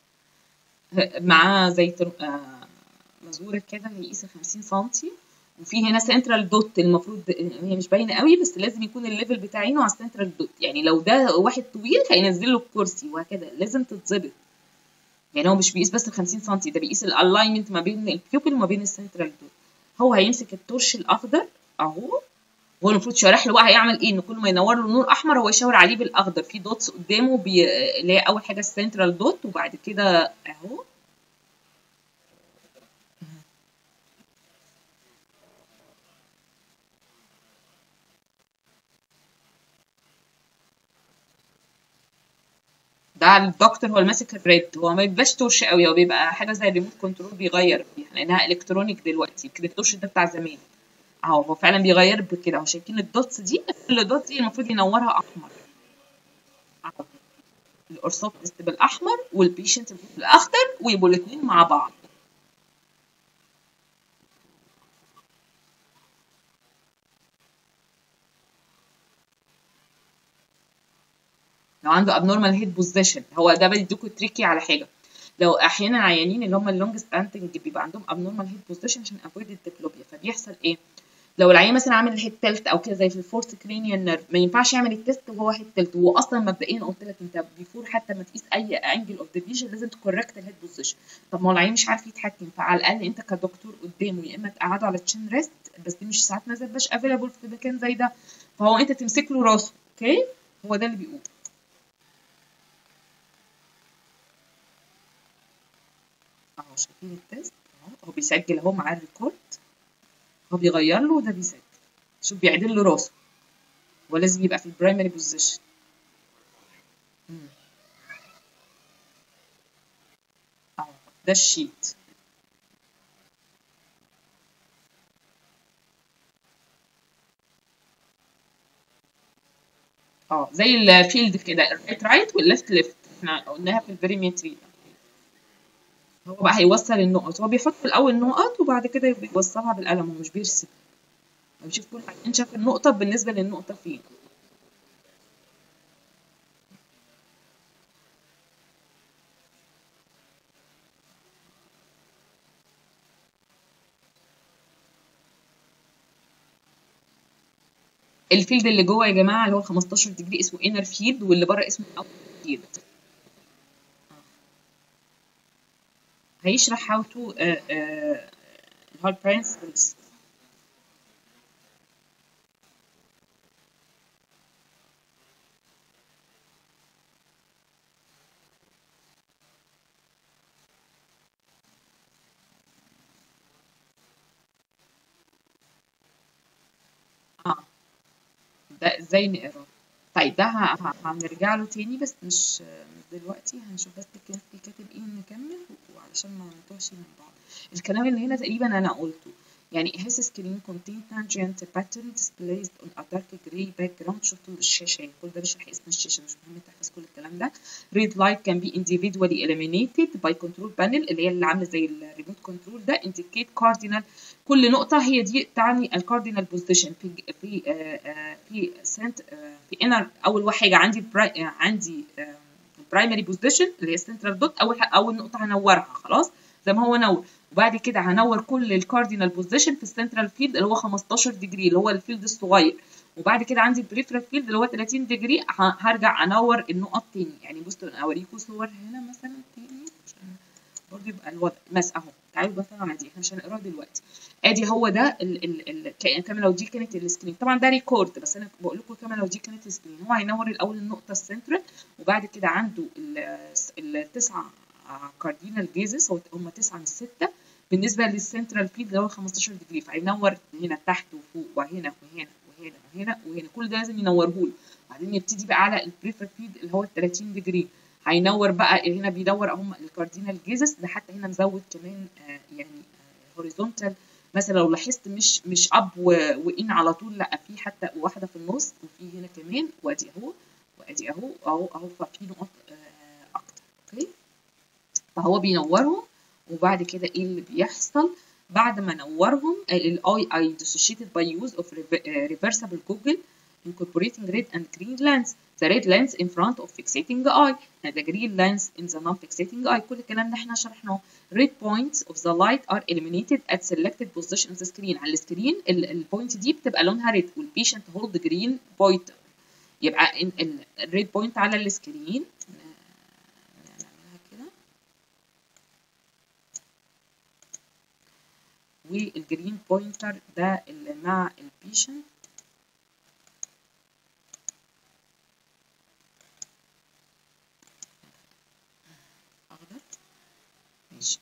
معاه زي مزورة كده هيقيس 50 سنتي وفي هنا سنترال دوت المفروض هي مش باينه قوي بس لازم يكون الليفل بتاع عينه على السنترال دوت يعني لو ده واحد طويل هينزل له الكرسي وهكذا لازم تتظبط يعني هو مش بيقيس بس ال 50 سم ده بيقيس الالاينمنت ما بين البيوبل وما بين السنترال دوت هو هيمسك التورش الاخضر اهو هو المفروض شارح له بقى هيعمل ايه ان كل ما ينور له نور احمر هو يشاور عليه بالاخضر في دوتس قدامه بي... اللي هي اول حاجه السنترال دوت وبعد كده اهو ده الدكتور هو اللي ماسك الريد هو ما بيبقاش تورش قوي هو بيبقى حاجه زي الريموت كنترول بيغير فيها لانها الكترونيك دلوقتي يمكن التورش ده بتاع زمان اهو هو فعلا بيغير بكده اهو شايفين الدوتس دي كل دوت دي المفروض ينورها احمر اهو الاورثوبتست بالاحمر والبيشنت بالاخضر ويبقوا الاثنين مع بعض لو عنده abnormal head position هو ده بيديكوا تريكي على حاجه لو احيانا عيانين اللي هم اللونج ستاندنج بيبقى عندهم abnormal head position عشان avoid الديبلوبيا فبيحصل ايه لو العيان مثلا عامل هيد تلت او كده زي في الفورث كرينيال نيرف ما ينفعش يعمل التست وهو هيد تلت هو اصلا مبدئيا قلت لك انت بيفور حتى ما تقيس اي انجل اوف ديفيجن لازم تكوركت الهيد بوزيشن طب ما هو العيان مش عارف يتحكم فعلى الاقل انت كدكتور قدامه يا اما تقعده على تشين ريست بس دي مش ساعات ما تبقاش افيلابل في مكان زي ده فهو انت تمسك له راسه اوكي هو ده اللي بيقول اهو شايفين التست اهو هو بيسجل اهو معاه الريكورد هو بيغير له وده بيسجل شوف بيعدل له راسه هو لازم يبقى في البرايمري بوزيشن اهو ده الشيت اه زي الفيلد كده الرايت رايت والليفت ليفت احنا قلناها في البريمتري هو بقى هيوصل النقط هو بيحط في الاول نقط وبعد كده بيوصلها بالقلم هو مش بيرسم هو بيشوف كل حاجه شاف النقطه بالنسبه للنقطه فين الفيلد اللي جوه يا جماعه اللي هو 15 ديجري اسمه انر فيلد واللي بره اسمه اوتر فيلد هيشرح how to uh, uh, how principles اه ده ازاي نقرا طيب ده هنرجع له تاني بس مش مش دلوقتي هنشوف بس كان في كاتب ايه نكمل وعلشان ما نتوهش من بعض الكلام اللي هنا تقريبا انا قلته يعني his screen contain tangent pattern displayed on a dark gray background شفتوا الشاشة كل ده بيشرح اسم الشاشة مش مهم تحفظ كل الكلام ده red light can be individually eliminated by control panel اللي هي اللي عاملة زي الريموت كنترول ده indicate cardinal كل نقطة هي دي تعني الكاردينال بوزيشن في في آه في سنت آه في انر أول حاجة عندي براي عندي برايمري بوزيشن اللي هي السنترال دوت أول أول نقطة هنورها خلاص زي ما هو نور وبعد كده هنور كل الكاردينال بوزيشن في السنترال فيلد اللي هو 15 ديجري اللي هو الفيلد الصغير وبعد كده عندي البريفرال فيلد اللي هو 30 ديجري هرجع انور النقط تاني يعني بصوا انا اوريكم صور هنا مثلا تاني عشان برضه يبقى الوضع بس اهو تعالوا مثلا على دي احنا مش هنقراها دلوقتي ادي هو ده ال ال ال كمان لو دي كانت السكرين طبعا ده ريكورد بس انا بقول لكم كمان لو دي كانت السكرين هو هينور الاول النقطه السنترال وبعد كده عنده التسعه كاردينال جيزس هم تسعه من السته بالنسبه للسنترال فيلد اللي هو 15 ديجري فهينور هنا تحت وفوق وهنا وهنا وهنا وهنا وهنا كل ده لازم ينوره له بعدين يبتدي بقى على البريفر فيلد اللي هو ال 30 ديجري هينور بقى هنا بيدور هم الكاردينال جيزس ده حتى هنا مزود كمان آه يعني هوريزونتال مثلا لو لاحظت مش مش اب وان على طول لا في حتى واحده في النص وفي هنا كمان وادي اهو وادي اهو اهو اهو ففي نقط آه اكتر اوكي فهو بينورهم وبعد كده ايه اللي بيحصل بعد ما نورهم الاي اي dissociated by use of reversible Google incorporating red and green lens the red lens in front of fixating eye and the green lens in the non-fixating eye كل الكلام ده احنا شرحناه red points of the light are eliminated at selected position on the screen على السكرين البوينت دي بتبقى لونها red والبيشنت hold green pointer يبقى الريد بوينت على السكرين والجرين بوينتر ده اللي مع البيشنت اخضر ماشي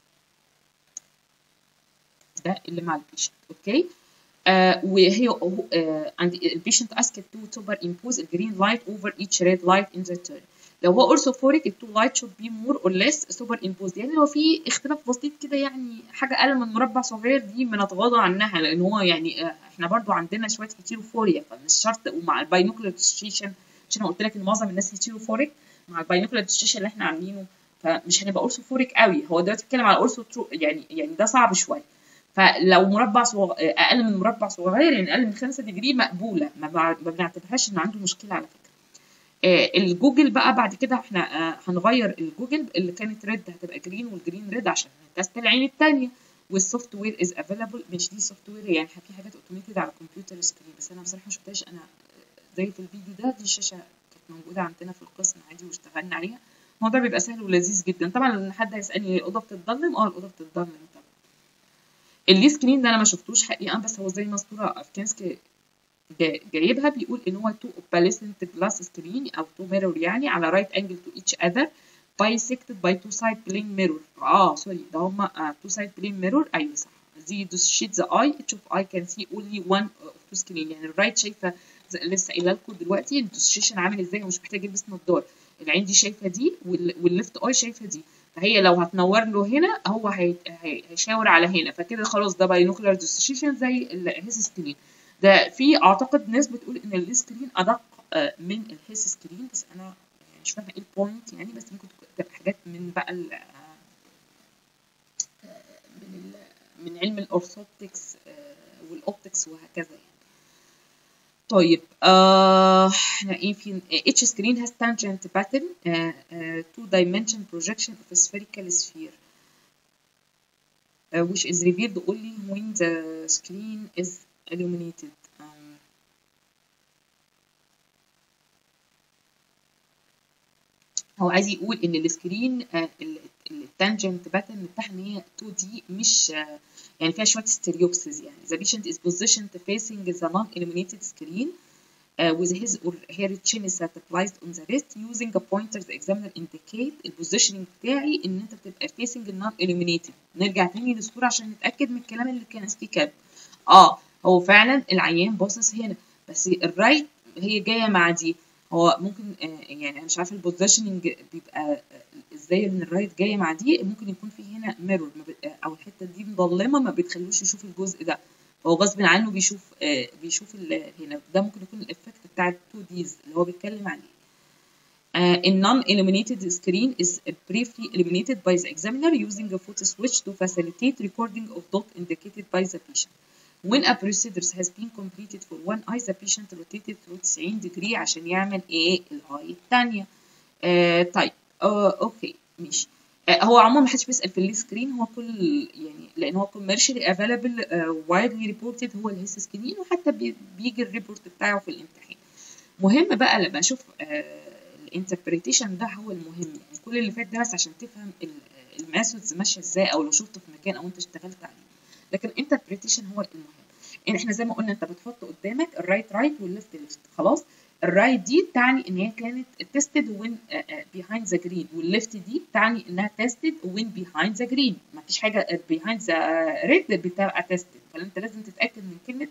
ده اللي مع البيشنت اوكي آه وهي آه عند البيشنت asked to superimpose الجرين لايت over each red light in the turn لو هو اورثوفوريك التو لايت شود بي مور اور ليس سوبر امبوز يعني لو في اختلاف بسيط كده يعني حاجه اقل من مربع صغير دي بنتغاضى عنها لان هو يعني آه، احنا برضو عندنا شويه هيتيروفوريا فمش شرط ومع الباينوكلر ديستريشن عشان قلت لك ان معظم الناس هيتيروفوريك مع الباينوكلر ديستريشن اللي احنا عاملينه فمش هنبقى اورثوفوريك قوي هو دلوقتي بيتكلم على اورثو يعني يعني ده صعب شويه فلو مربع صغ... اقل من مربع صغير يعني اقل من 5 ديجري مقبوله ما, بع... ما بنعتبرهاش ان عنده مشكله على فكره آه الجوجل بقى بعد كده احنا آه هنغير الجوجل اللي كانت ريد هتبقى جرين والجرين ريد عشان تست العين الثانيه والسوفت وير از افيلابل مش دي سوفت وير يعني في حاجات اوتوميتد على الكمبيوتر سكرين بس انا بصراحه ما شفتهاش انا زي في الفيديو ده دي الشاشه كانت موجوده عندنا في القسم عادي واشتغلنا عليها الموضوع بيبقى سهل ولذيذ جدا طبعا لو حد هيسالني الاوضه بتتضلم اه الاوضه بتتضلم طبعا اللي سكرين ده انا ما شفتوش حقيقه بس هو زي ما الصوره افكانسكي جايبها بيقول ان هو تو opalescent glass screen او تو ميرور يعني على right angle to each other bisected by two side plane mirror اه سوري ده هما uh, two side plane mirror ايوه صح دي dissociate the eye each of eye can see only one of two screen يعني الرايت شايفه لسه قايله لكم دلوقتي الديسوشيشن عامل ازاي ومش محتاج يلبس نضاره العين دي شايفه دي والليفت اي شايفه دي فهي لو هتنور له هنا هو هي... هي... هيشاور على هنا فكده خلاص ده باينوكلر ديسوشيشن زي الهيس سكرين ده في اعتقد ناس بتقول ان السكرين ادق من الهيس سكرين بس انا يعني مش فاهمه ايه البوينت يعني بس ممكن تبقى حاجات من بقى ال من ال من علم الاورثوبتكس والاوبتكس وهكذا يعني طيب احنا ايه في each screen has tangent pattern uh, uh, two dimension projection of a spherical sphere uh, which is revealed only when the screen is illuminated um, هو عايز يقول ان السكرين التانجنت باترن بتاعها ان هي 2 دي مش يعني فيها شويه ستيريوبسيس يعني the patient is positioned facing the non-illuminated screen uh, with his or her chin set placed on the wrist using a pointer the examiner indicate البوزيشننج بتاعي ان انت بتبقى facing the non-illuminated نرجع تاني للصوره عشان نتاكد من الكلام اللي كان كاتب اه هو فعلا العيان باصص هنا بس الرايت هي جايه مع دي هو ممكن آه يعني انا مش عارفه البوزيشننج بيبقى ازاي ان الرايت جايه مع دي ممكن يكون في هنا ميرور او الحته دي مظلمه ما بتخلوش يشوف الجزء ده هو غصب عنه بيشوف آه بيشوف هنا ده ممكن يكون الافكت بتاع التو ديز اللي هو بيتكلم عليه Uh, a non-illuminated screen is briefly illuminated by the examiner using a photo switch to facilitate recording of dot indicated by the patient. When a procedure has been completed for one eye, the patient rotated through 90 degree عشان يعمل ايه الاي الثانية. آه طيب آه اوكي ماشي. آه هو عموما محدش بيسأل في السكرين هو كل يعني لأن هو commercially available uh, widely reported هو الهيس سكرين وحتى بي بيجي الريبورت بتاعه في الامتحان. مهم بقى لما أشوف آه الانتربريتيشن ده هو المهم يعني كل اللي فات ده بس عشان تفهم الماثودز ماشيه ازاي او لو شفته في مكان او انت اشتغلت عليه لكن الانتربريتيشن هو المهم يعني احنا زي ما قلنا انت بتحط قدامك الرايت رايت والليفت ليفت خلاص الرايت دي تعني ان هي كانت تيستد وين بيهايند ذا جرين والليفت دي تعني انها تيستد وين بيهايند ذا جرين مفيش حاجه بيهايند ذا ريد بتبقى تيستد فانت لازم تتاكد من كلمه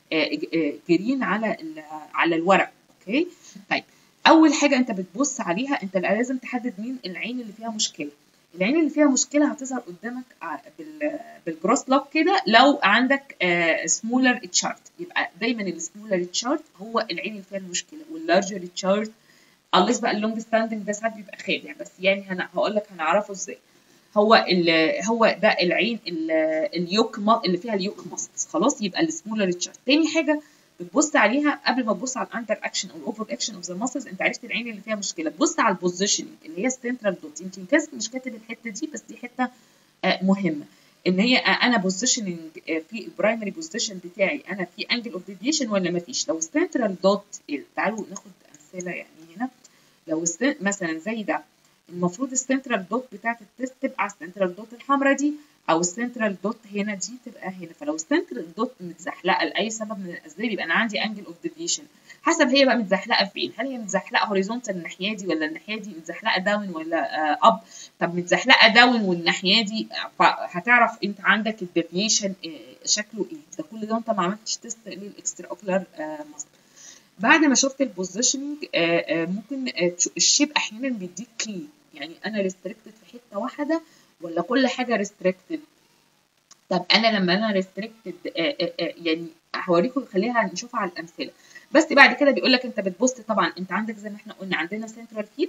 جرين على على الورق اوكي طيب اول حاجه انت بتبص عليها انت لازم تحدد مين العين اللي فيها مشكله العين اللي فيها مشكله هتظهر قدامك بالجروس لوك كده لو عندك سمولر تشارت يبقى دايما السمولر تشارت هو العين اللي فيها المشكله واللارجر تشارت الله بقى اللونج ستاندنج ده ساعات بيبقى خادع بس يعني انا هقول لك هنعرفه ازاي هو هو ده العين اليوك اللي فيها اليوك ماست خلاص يبقى السمولر تشارت تاني حاجه بتبص عليها قبل ما تبص على الاندر اكشن او الاوفر اكشن اوف ذا ماسلز انت عرفت العين اللي فيها مشكله تبص على البوزيشننج اللي هي السنترال دوت يمكن كاس مش كاتب الحته دي بس دي حته آه مهمه ان هي آه انا بوزيشننج آه في البرايمري بوزيشن بتاعي انا في انجل اوف ديفيشن ولا ما فيش لو السنترال دوت تعالوا ناخد امثله يعني هنا لو مثلا زي ده المفروض السنترال دوت بتاعت التست تبقى السنترال دوت الحمراء دي او السنترال دوت هنا دي تبقى هنا فلو السنترال دوت متزحلقه لاي سبب من الاسباب يبقى انا عندي انجل اوف ديفيشن حسب هي بقى متزحلقه فين هل هي متزحلقه هوريزونتال الناحيه دي ولا الناحيه دي متزحلقه داون ولا آه اب طب متزحلقه داون والناحيه دي هتعرف انت عندك الديفيشن آه شكله ايه ده كل ده انت ما عملتش تيست للاكسترا اوكلر آه ماسل بعد ما شفت البوزيشننج ممكن آه، تشو- الشيب احيانا بيديك كي يعني انا ريستريكتد في حته واحده ولا كل حاجه ريستريكتد طب انا لما انا ريستريكتد يعني هوريكم خليها نشوفها على الامثله بس بعد كده بيقول لك انت بتبص طبعا انت عندك زي ما احنا قلنا عندنا سنترال فيد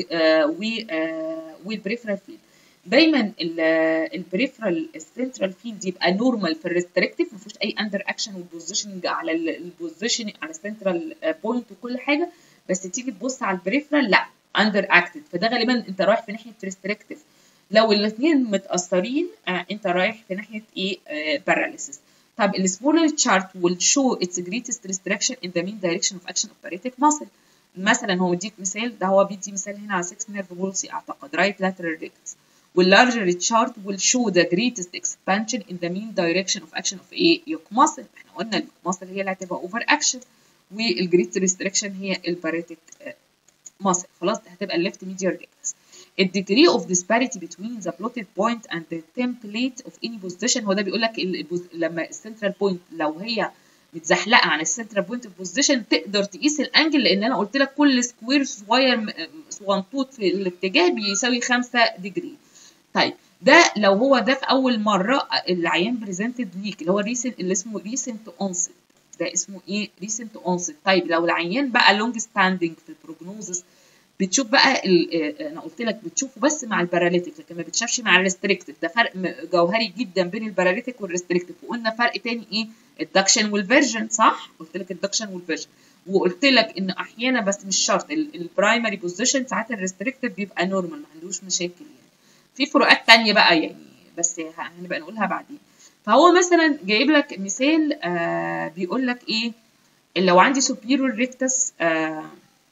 والبريفرال فيد دايما البريفرال السنترال فيلد يبقى نورمال في الريستريكتيف ما فيهوش اي اندر اكشن والبوزيشننج على البوزيشن على السنترال بوينت وكل حاجه بس تيجي تبص على البريفرال لا اندر اكتد فده غالبا انت رايح في ناحيه ريستريكتيف لو الاثنين متاثرين آه انت رايح في ناحيه ايه باراليسيس طب السمولر تشارت will show its greatest restriction in the mean direction of action of paralytic muscle مثلا هو مديك مثال ده هو بيدي مثال هنا على 6 nerve pulse اعتقد right lateral rectus واللارجر chart will show the greatest expansion in the mean direction of action of a yoke muscle احنا قلنا اليوك muscle هي اللي هتبقى over action والجريت restriction هي الباريتك muscle خلاص هتبقى الليفت medial rectus the degree of disparity between the plotted point and the template of any position هو ده بيقول لك لما السنترال بوينت لو هي متزحلقه عن السنترال بوينت بوزيشن تقدر تقيس الانجل لان انا قلت لك كل سكوير صغير صغنطوط في الاتجاه بيساوي 5 ديجري طيب ده لو هو ده في اول مره العيان بريزنتد ليك اللي هو ريسنت اللي اسمه ريسنت اونست ده اسمه ايه ريسنت اونست طيب لو العيان بقى لونج ستاندنج في البروجنوزس بتشوف بقى انا قلت لك بتشوفه بس مع الباراليتيك لكن ما بتشافش مع الريستريكتيف ده فرق جوهري جدا بين الباراليتيك والريستريكتيف وقلنا فرق تاني ايه الدكشن والفيرجن صح قلت لك الدكشن والفيرجن وقلت لك ان احيانا بس مش شرط البرايمري بوزيشن ساعات الريستريكتيف بيبقى نورمال ما عندوش مشاكل يعني في فروقات تانية بقى يعني بس هنبقى نقولها بعدين فهو مثلا جايب لك مثال آه بيقول لك ايه لو عندي superior rectus آه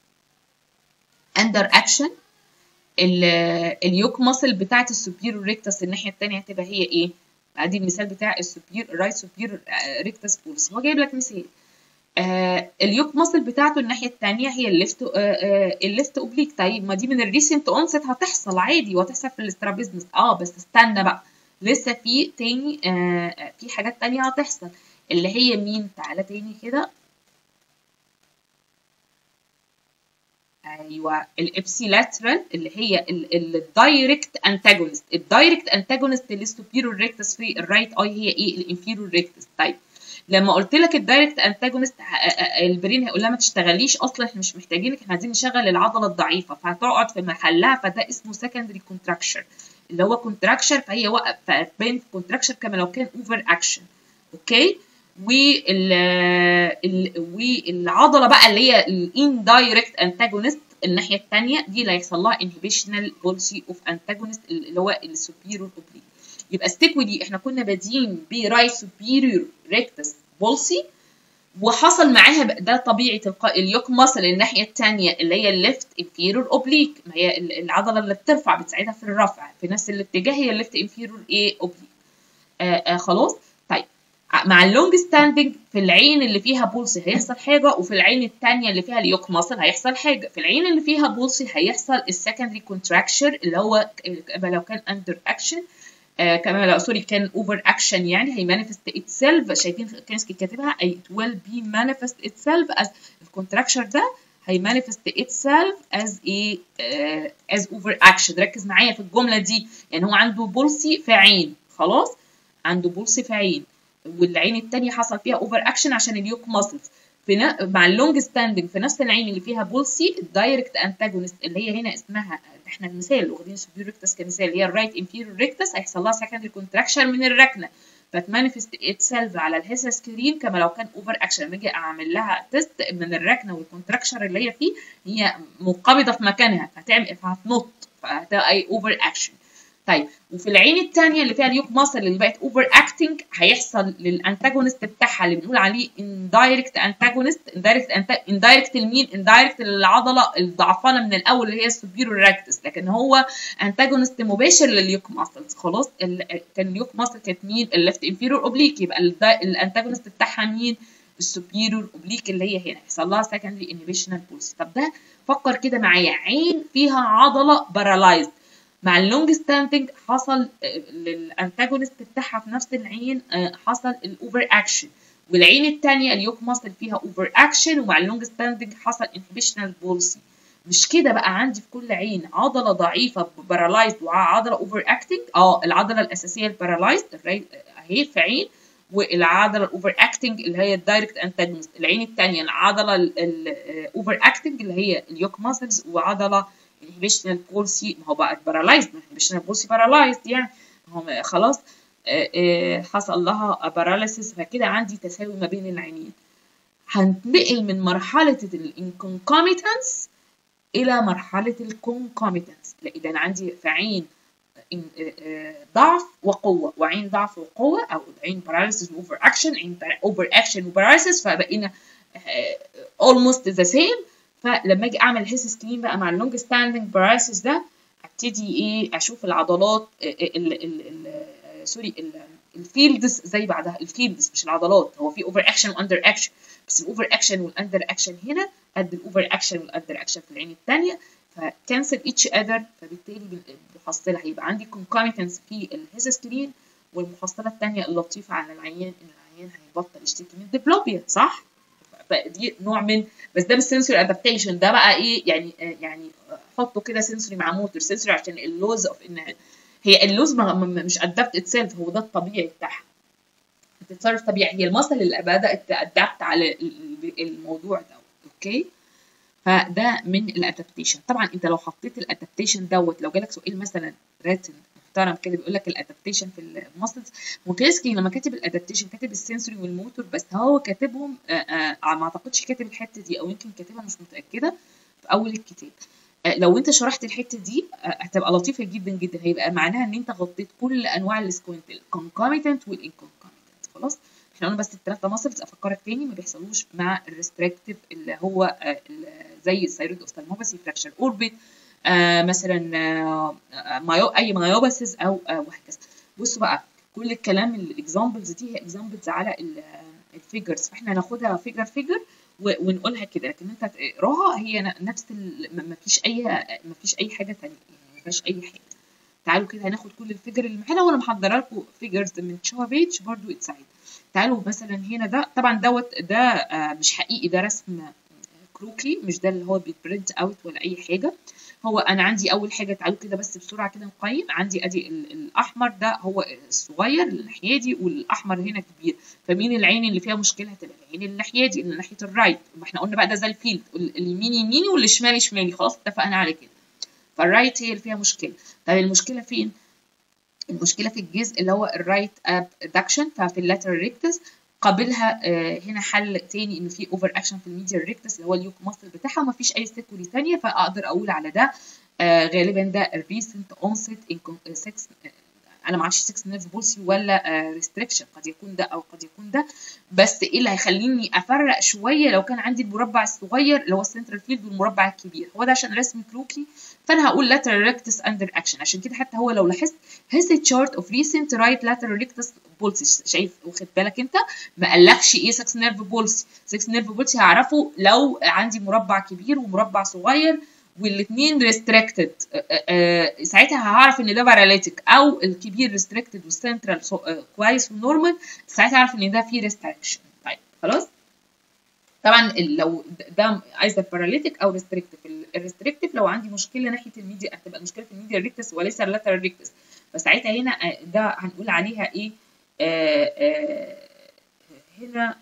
under action اليوك ماسل بتاعت السوبيرور ريكتس الناحيه الثانيه هتبقى هي ايه؟ ادي المثال بتاع السوبير رايت سوبيرور ريكتس بولس هو جايب لك مثال آه اليوك ماسل بتاعته الناحيه الثانيه هي الليفت آه آه الليفت اوبليك طيب ما دي من الريسنت اونست هتحصل عادي وهتحصل في الاسترابيزمس اه بس استنى بقى لسه في تاني آه في حاجات تانية هتحصل اللي هي مين تعالى تاني كده ايوه الابسيلاترال اللي هي الدايركت انتاجونست الدايركت انتاجونست للسوبيرور ريكتس في الرايت اي هي ايه الانفيرور ريكتس طيب لما قلت لك الدايركت انتاجونست البرين هيقول لها ما تشتغليش اصلا احنا مش محتاجينك احنا عايزين نشغل العضله الضعيفه فهتقعد في محلها فده اسمه سكندري كونتراكشر اللي هو كونتراكشر فهي وقف فبين كونتراكشر كما لو كان اوفر اكشن اوكي وال والعضله بقى اللي هي الاندايركت انتاجونست الناحيه الثانيه دي اللي هيحصل لها انهبيشنال بولسي اوف انتاجونست اللي هو السوبيرور اوبليك يبقى ستيك ودي احنا كنا بادئين برايت سوبيرور ريكتس بولسي وحصل معاها ده طبيعه اليوك ماسل الناحيه الثانيه اللي هي الليفت انفيرور اوبليك ما هي العضله اللي بترفع بتساعدها في الرفع في نفس الاتجاه هي الليفت انفيرور ايه اوبليك آه آه خلاص طيب مع اللونج ستاندنج في العين اللي فيها بولسي هيحصل حاجه وفي العين الثانيه اللي فيها اليوك ماسل هيحصل حاجه في العين اللي فيها بولسي هيحصل السكندري كونتراكشر اللي هو لو كان اندر اكشن آه كمان لو سوري كان اوفر اكشن يعني هيمانيفست اتسيلف شايفين كانسكي كاتبها اي it will be manifest itself as الكونتراكشر ده هيمانيفست itself as a uh, as over action ركز معايا في الجمله دي يعني هو عنده بولسي في عين خلاص عنده بولسي في عين والعين التانية حصل فيها اوفر اكشن عشان اليوك ماسلز في ن... مع اللونج ستاندنج في نفس العين اللي فيها بولسي الدايركت انتاجونست اللي هي هنا اسمها احنا المثال واخدين سوبير ريكتس كمثال اللي هي الرايت انفيرور ريكتس هيحصل لها سكندري كونتراكشن من الركنه فتمانيفست اتسيلف على الهيسا سكرين كما لو كان اوفر اكشن لما اجي اعمل لها تيست من الركنه والكونتراكشر اللي هي فيه هي منقبضه في مكانها فهتعمل فهتنط فهتبقى اي اوفر اكشن طيب وفي العين الثانيه اللي فيها اليوك ماسل اللي بقت اوفر اكتنج هيحصل للانتاجونست بتاعها اللي بنقول عليه اندايركت انتاجونست اندايركت اندايركت لمين اندايركت للعضله الضعفانه من الاول اللي هي السوبيرور راكتس لكن هو انتاجونست مباشر لليوك ماسلز خلاص كان اليوك ماسل كانت مين الليفت انفيرور اوبليك يبقى الانتاجونست بتاعها مين السوبيرور اوبليك اللي هي هنا يحصل لها سكندري انهبيشنال بولس طب ده فكر كده معايا عين فيها عضله بارالايزد مع اللونج ستاندنج حصل للانتاجونست بتاعها في نفس العين حصل الاوفر اكشن والعين الثانيه اليوك ماسل فيها اوفر اكشن ومع اللونج ستاندنج حصل انهبيشنال بولسي مش كده بقى عندي في كل عين عضله ضعيفه بارالايزد وعضله اوفر اكتنج اه العضله الاساسيه البارالايزد اهي في عين والعضله الاوفر اكتنج اللي هي الدايركت انتاجونست العين الثانيه العضله الاوفر اكتنج اللي هي اليوك ماسلز وعضله انهبيشنال بولسي ما هو بقى بارالايزد انهبيشنال بولسي بارالايزد يعني هو خلاص حصل لها باراليسيس فكده عندي تساوي ما بين العينين هنتنقل من مرحله الانكونكوميتنس الى مرحله الكونكوميتنس اذا انا عندي في عين ضعف وقوه وعين ضعف وقوه او عين باراليسيس واوفر اكشن عين اوفر اكشن وباراليسيس فبقينا اولموست ذا سيم فلما اجي اعمل هيس سكرين بقى مع اللونج ستاندنج باراليسيس ده ابتدي ايه اشوف العضلات ال ال ال سوري الفيلدز زي بعدها الفيلدز مش العضلات هو في اوفر اكشن واندر اكشن بس الاوفر اكشن والاندر اكشن هنا قد الاوفر اكشن والاندر اكشن في العين الثانيه فكنسل ايتش اذر فبالتالي المحصله هيبقى عندي كونكوميتنس في الهيسترين والمحصله الثانيه اللطيفه على العيان ان العيان هيبطل يشتكي من ديبلوبيا صح؟ فدي نوع من بس ده مش سنسوري ادابتيشن ده بقى ايه يعني يعني حطوا كده سنسوري مع موتور سنسوري عشان اللوز اوف ان هي اللوز مش ادابت اتسيلف هو ده الطبيعي بتاعها بتتصرف طبيعي هي المصل اللي بدات تادبت على الموضوع ده اوكي فده من الادابتيشن طبعا انت لو حطيت الادابتيشن دوت لو جالك سؤال مثلا راتن محترم كده بيقول لك الادابتيشن في المسلز موكيسكي لما كاتب الادابتيشن كاتب السنسوري والموتور بس هو كاتبهم آآ آآ ما اعتقدش كاتب الحته دي او يمكن كاتبها مش متاكده في اول الكتاب لو انت شرحت الحته دي هتبقى لطيفه جدا جدا هيبقى معناها ان انت غطيت كل انواع السكوينت الكونكوميتنت والانكونكوميتنت خلاص احنا قلنا بس الثلاثه ماسلز افكرك تاني ما بيحصلوش مع الريستريكتيف اللي هو زي الثايرويد اوفتالموباثي فراكشر اوربت آه مثلا آه مايو اي مايوباسيس او آه وهكذا بصوا بقى كل الكلام الاكزامبلز دي هي اكزامبلز على الفيجرز فاحنا هناخدها فيجر فيجر ونقولها كده لكن انت تقراها هي نفس ما فيش اي ما فيش اي حاجه ثانيه يعني ما فيهاش اي حاجه تعالوا كده هناخد كل الفيجر اللي معانا وانا محضره لكم فيجرز من شوا بيج برضو اتساعد تعالوا مثلا هنا ده طبعا دوت ده آه مش حقيقي ده رسم كروكي مش ده اللي هو بيتبرنت اوت ولا اي حاجه هو انا عندي اول حاجه تعالوا كده بس بسرعه كده نقيم عندي ادي الاحمر ده هو الصغير الناحيه دي والاحمر هنا كبير فمين العين اللي فيها مشكله هتبقى العين الناحيه دي اللي ناحيه الرايت ما احنا قلنا بقى ده زي الفيلد اليمين يميني والشمال شمالي خلاص اتفقنا على كده فالرايت هي اللي فيها مشكله طب المشكله فين المشكله في الجزء اللي هو الرايت ابدكشن ففي اللاترال ريكتس قابلها آه هنا حل تاني ان في اوفر اكشن في الميديال ريكتس اللي هو اليوك ماسل بتاعها وما فيش اي سيكولي ثانيه فاقدر اقول على ده آه غالبا ده الريسنت اونست سكس انا ما اعرفش 6 نيرف بولسي ولا ريستريكشن قد يكون ده او قد يكون ده بس ايه اللي هيخليني افرق شويه لو كان عندي المربع الصغير اللي هو السنترال فيلد والمربع الكبير هو ده عشان رسم كروكي فانا هقول lateral rectus under action عشان كده حتى هو لو لاحظت his chart of recent right lateral rectus pulse شايف واخد بالك انت ما قالكش ايه 6 نيرف بولسي 6 نيرف بولسي هعرفه لو عندي مربع كبير ومربع صغير والاثنين ريستريكتد ساعتها هعرف ان ده باراليتيك او الكبير ريستريكتد والسنترال كويس ونورمال ساعتها اعرف ان ده فيه ريستريكشن طيب خلاص طبعا لو ده عايزه باراليتيك او ريستريكتيف الريستريكتيف لو عندي مشكله ناحيه الميديا هتبقى المشكله في الميديا ريكتس وليس اللاترال ريكتس فساعتها هنا ده هنقول عليها ايه آآ آآ هنا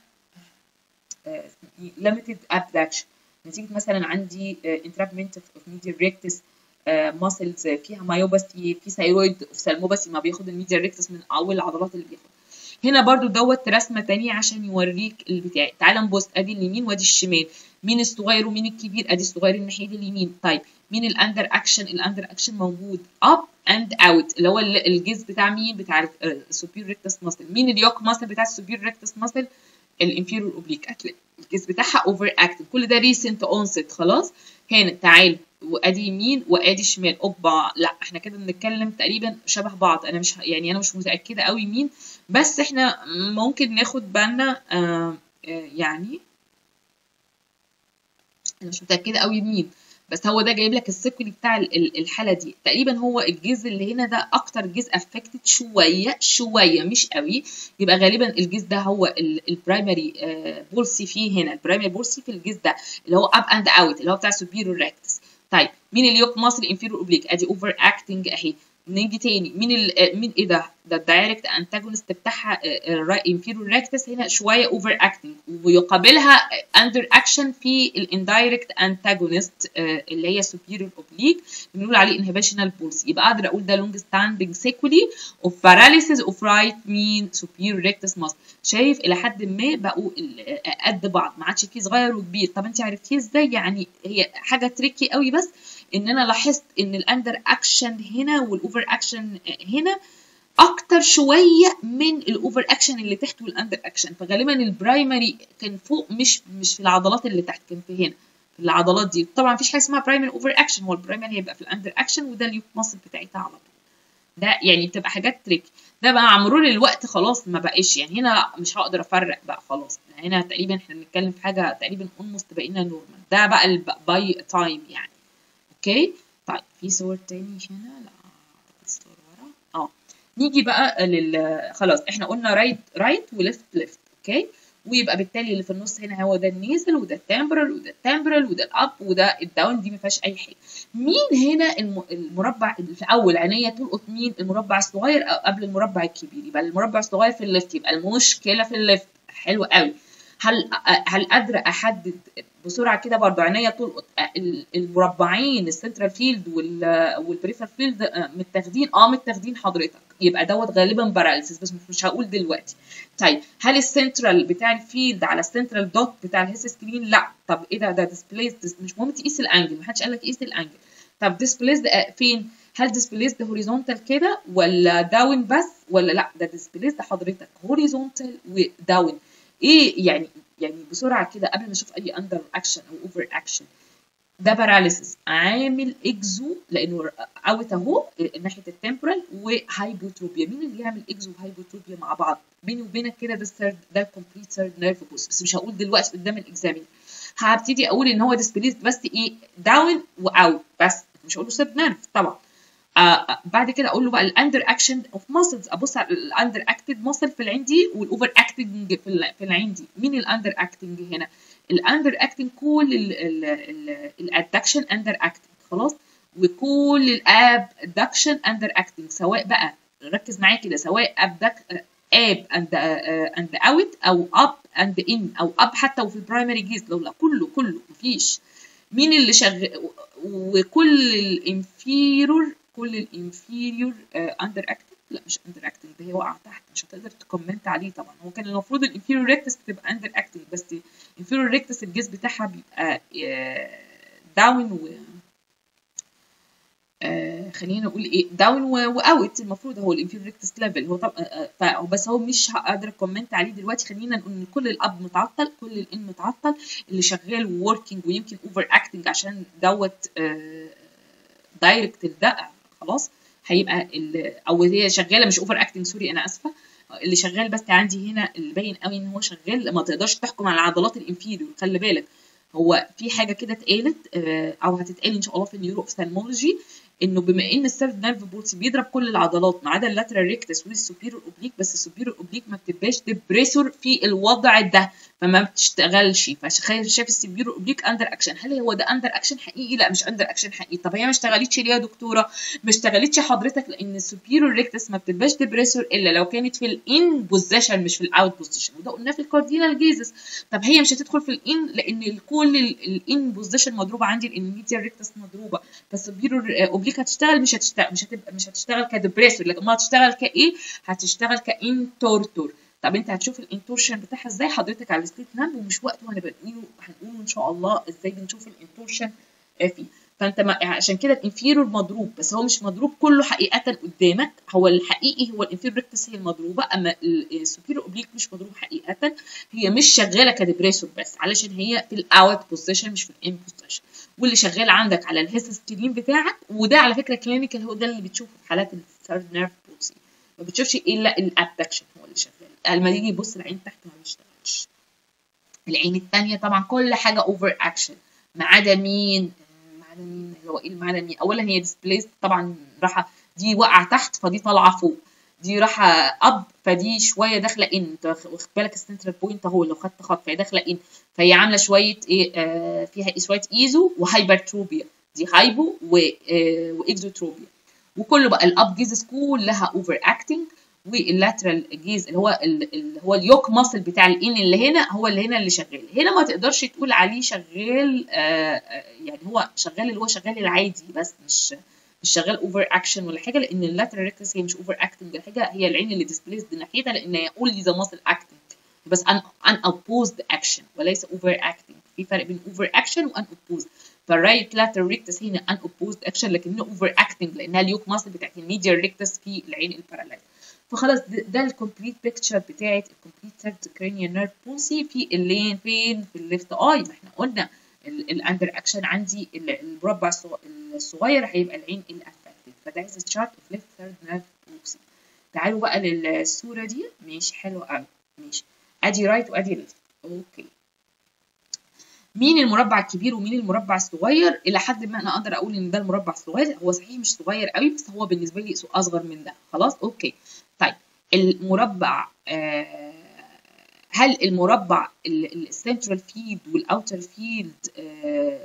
limited abduction نتيجه مثلا عندي انترابمنت اوف ميديا ريكتس ماسلز فيها مايوباثي في ثايرويد اوفثالموباثي ما بياخد الميديا ريكتس من اول العضلات اللي بياخد هنا برضو دوت رسمه تانية عشان يوريك البتاع تعال نبص ادي اليمين وادي الشمال مين الصغير ومين الكبير ادي الصغير الناحيه اليمين طيب مين الاندر اكشن الاندر اكشن موجود اب اند اوت اللي هو الجزء بتاع مين بتاع السوبير ريكتس ماسل مين اليوك ماسل بتاع السوبير ريكتس ماسل الانفيرور اوبليك هتلاقي الجزء بتاعها اوفر اكتف كل ده ريسنت اونست خلاص هنا تعال وادي يمين وادي شمال اوبا لا احنا كده بنتكلم تقريبا شبه بعض انا مش يعني انا مش متاكده قوي مين بس احنا ممكن ناخد بالنا آه آه يعني انا مش متاكده قوي مين بس هو ده جايب لك السيكولي بتاع الحاله دي تقريبا هو الجزء اللي هنا ده اكتر جزء افكتد شويه شويه مش قوي يبقى غالبا الجزء ده هو البرايمري بولسي فيه هنا البرايمري بولسي في الجزء ده اللي هو اب اند اوت اللي هو بتاع سوبيريور ريكتس طيب مين اليوك ماسل انفيرور اوبليك ادي اوفر اكتنج اهي نيجي تاني مين ال مين ايه ده ده الدايركت انتاجونست بتاعها انفيرور ريكتس هنا شويه اوفر اكتنج ويقابلها اندر اكشن في الاندايركت انتاجونست اللي هي سوبيريور اوبليك بنقول عليه انهبيشنال بولس يبقى اقدر اقول ده لونج ستاندنج سيكولي اوف باراليسيس اوف رايت مين سوبيريور ريكتس ماسل شايف الى حد ما بقوا قد بعض ما عادش فيه صغير وكبير طب انت عرفتيه ازاي يعني هي حاجه تريكي قوي بس ان انا لاحظت ان الاندر اكشن هنا والاوفر اكشن هنا اكتر شويه من الاوفر اكشن اللي تحت والاندر اكشن فغالبا البرايمري كان فوق مش مش في العضلات اللي تحت كان في هنا في العضلات دي طبعا مفيش حاجه اسمها برايمري اوفر اكشن هو البرايمري هيبقى في الاندر اكشن وده اليوك ماسل بتاعتها على طول ده يعني بتبقى حاجات تريك ده بقى على مرور الوقت خلاص ما بقاش يعني هنا لا مش هقدر افرق بقى خلاص هنا تقريبا احنا بنتكلم في حاجه تقريبا اولموست بقينا نورمال ده بقى الباي تايم يعني اوكي طيب في صور تاني هنا لا صور ورا اه نيجي بقى لل خلاص احنا قلنا رايت رايت وليفت ليفت اوكي ويبقى بالتالي اللي في النص هنا هو ده النيزل وده التمبرال وده التمبرال وده الاب وده الداون دي ما فيهاش اي حاجه مين هنا المربع اللي في اول عينيه تلقط مين المربع الصغير قبل المربع الكبير يبقى المربع الصغير في الليفت يبقى المشكله في الليفت حلو قوي هل هل قادره احدد بسرعه كده برضه عينيا تلقط المربعين السنترال فيلد والبريفر فيلد متاخدين اه متاخدين حضرتك يبقى دوت غالبا باراليسيس بس مش هقول دلوقتي طيب هل السنترال بتاع الفيلد على السنترال دوت بتاع الهيس سكرين لا طب ايه ده ده ديسبليس مش مهم تقيس الانجل محدش قال لك قيس الانجل طب ديسبليس فين هل ديسبليس ده هوريزونتال كده ولا داون بس ولا لا ده ديسبليس ده حضرتك هوريزونتال وداون ايه يعني يعني بسرعه كده قبل ما اشوف اي اندر اكشن او اوفر اكشن ده باراليسيس عامل اكزو لانه اوت اهو ناحيه التمبرال وهايبوتروبيا مين اللي يعمل اكزو وهايبوتروبيا مع بعض بيني وبينك كده ده الثيرد ده الكومبليت ثيرد نيرف بوست بس مش هقول دلوقتي قدام الاكزامين هبتدي اقول ان هو ديسبليس بس ايه داون واوت بس مش هقول له ثيرد نيرف طبعا آه بعد كده اقول له بقى الاندر اكشن اوف ماسلز ابص على الاندر اكتد ماسل في العين دي والاوفر اكتنج في العين دي مين الاندر اكتنج هنا الاندر اكتنج كل الادكشن اندر اكتنج خلاص وكل الاب ادكشن اندر اكتنج سواء بقى ركز معايا كده سواء ابدك اب اند اند اوت او اب اند ان او اب حتى وفي البرايمري جيز لو لا كله كله مفيش مين اللي شغال وكل الانفيرور كل الانفيريور اندر اكتنج لا مش اندر اكتنج ده هي واقعه تحت مش هتقدر تكومنت عليه طبعا هو كان المفروض الانفيريور ريكتس بتبقى اندر اكتنج بس الانفيريور ريكتس الجيز بتاعها بيبقى داون و آه خلينا نقول ايه داون واوت المفروض هو الانفيريور ريكتس ليفل هو طب آه بس هو مش هقدر كومنت عليه دلوقتي خلينا نقول ان كل الاب متعطل كل الان متعطل اللي شغال ووركينج ويمكن اوفر اكتنج عشان دوت آه دايركت ده خلاص هيبقى او هي شغاله مش اوفر اكتنج سوري انا اسفه اللي شغال بس عندي هنا اللي باين قوي ان هو شغال ما تقدرش تحكم على عضلات الانفيريور خلي بالك هو في حاجه كده اتقالت او هتتقال ان شاء الله في النيورو اوفثالمولوجي انه بما ان السيرد نيرف بولس بيضرب كل العضلات ما عدا اللاترال ريكتس والسوبيريور اوبليك بس السوبيريور اوبليك ما بتبقاش ديبريسور في الوضع ده فما بتشتغلش فشايف السوبيريور اوبليك اندر اكشن هل هو ده اندر اكشن حقيقي لا مش اندر اكشن حقيقي طب هي ما اشتغلتش ليه يا دكتوره ما اشتغلتش حضرتك لان السوبيريور ريكتس ما بتبقاش ديبريسور الا لو كانت في الان بوزيشن مش في الاوت بوزيشن وده قلناه في الكاردينال جيزس طب هي مش هتدخل في الان لان كل الان بوزيشن مضروبه عندي الانميديال ريكتس مضروبه فالسوبيريور اوبليك هتشتغل مش هتشتغل مش هتبقى مش هتشتغل كديبريسور لكن ما هتشتغل كايه هتشتغل كانتورتور طب انت هتشوف الانتورشن بتاعها ازاي حضرتك على السليب ناب ومش وقته هنبقى نقوله هنقوله ان شاء الله ازاي بنشوف الانتورشن فيه فانت ما عشان كده الانفيرور مضروب بس هو مش مضروب كله حقيقه قدامك هو الحقيقي هو الانفيرور ريكتس هي المضروبه اما السوبيرور اوبليك مش مضروب حقيقه هي مش شغاله كديبريسور بس علشان هي في الاوت بوزيشن مش في الان بوزيشن واللي شغال عندك على الهيس سكرين بتاعك وده على فكره كلينيكال هو ده اللي بتشوفه في حالات الثيرد نيرف بولسي ما بتشوفش الا الابدكشن هو اللي شغال لما يجي يبص العين تحت ما بيشتغلش العين الثانيه طبعا كل حاجه اوفر اكشن ما عدا مين ما المعدني اللي هو ايه المعدني اولا هي ديسبليس طبعا راحه دي واقعه تحت فدي طالعه فوق دي راحه اب فدي شويه داخله ان انت واخد بالك السنترال بوينت اهو لو خدت خط فهي داخله ان فهي عامله شويه ايه آه فيها شويه ايزو وهايبرتروبيا دي هايبو و آه واكزوتروبيا وكله بقى الاب جيزز كلها اوفر اكتنج واللاترال جيز اللي هو اللي هو اليوك ماسل بتاع الان اللي هنا هو اللي هنا اللي شغال هنا ما تقدرش تقول عليه شغال آه يعني هو شغال اللي هو شغال العادي بس مش مش شغال اوفر اكشن ولا حاجه لان اللاترال ريكتس هي مش اوفر اكتنج ولا حاجه هي العين اللي ديسبليسد ناحيتها لان هي اونلي ذا ماسل اكتنج بس ان ان اوبوزد اكشن وليس اوفر اكتنج في فرق بين اوفر اكشن وان اوبوزد فالرايت لاترال ريكتس هنا ان اوبوزد اكشن لكن هنا اوفر اكتنج لانها اليوك ماسل بتاعت الميديال ريكتس في العين البارالايز فخلاص ده الكومبليت بيكتشر بتاعت الكومبليت سيرت كرينيال نيرف بونسي في اللين فين في الليفت اي ما احنا قلنا الاندر اكشن عندي المربع الصغير هيبقى العين الافكتد فده از تشارت اوف ليفت ثيرد نيرف بونسي تعالوا بقى للصوره دي ماشي حلوه قوي ماشي ادي رايت وادي ليفت اوكي مين المربع الكبير ومين المربع الصغير الى حد ما انا اقدر اقول ان ده المربع الصغير هو صحيح مش صغير قوي بس هو بالنسبه لي اصغر من ده خلاص اوكي طيب المربع آه هل المربع السنترال فيلد والاوتر فيلد آه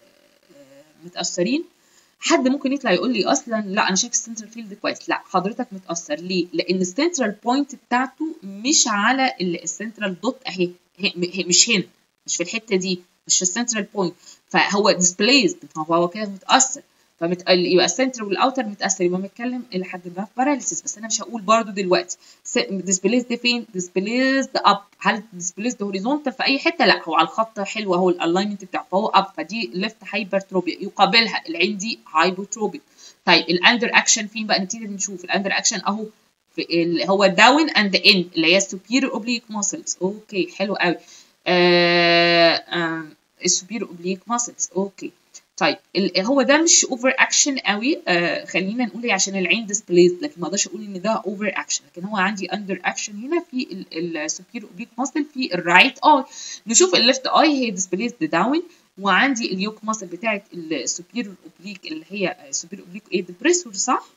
متاثرين حد ممكن يطلع يقول لي اصلا لا انا شايف السنترال فيلد كويس لا حضرتك متاثر ليه لان السنترال بوينت بتاعته مش على السنترال دوت اهي مش هنا مش في الحته دي مش في السنترال بوينت فهو ديسبليزد فهو كده متاثر فمت... يبقى السنتر والاوتر متاثر يبقى بنتكلم الى حد ما في باراليسيس بس انا مش هقول برضو دلوقتي ديسبليزد فين ديسبليزد اب هل ديسبليزد هوريزونتال في اي حته لا هو على الخط حلو اهو الالاينمنت بتاعه فهو اب فدي ليفت هايبرتروبيا يقابلها العين دي هايبوتروبيك طيب الاندر اكشن فين بقى نبتدي نشوف الاندر اكشن اهو في اللي هو داون اند ان اللي هي السوبيريور اوبليك ماسلز اوكي حلو قوي السوبيريور اوبليك ماسلز اوكي طيب هو ده مش اوفر اكشن قوي آه خلينا نقول عشان العين ديسبليز لكن ما اقدرش اقول ان ده اوفر اكشن لكن هو عندي اندر اكشن هنا في السوبير اوبليك ماسل في الرايت اي نشوف الليفت اي هي ديسبليزد داون وعندي اليوك ماسل بتاعت السوبير اوبليك اللي هي السوبير اوبليك ايه ديبريسور صح؟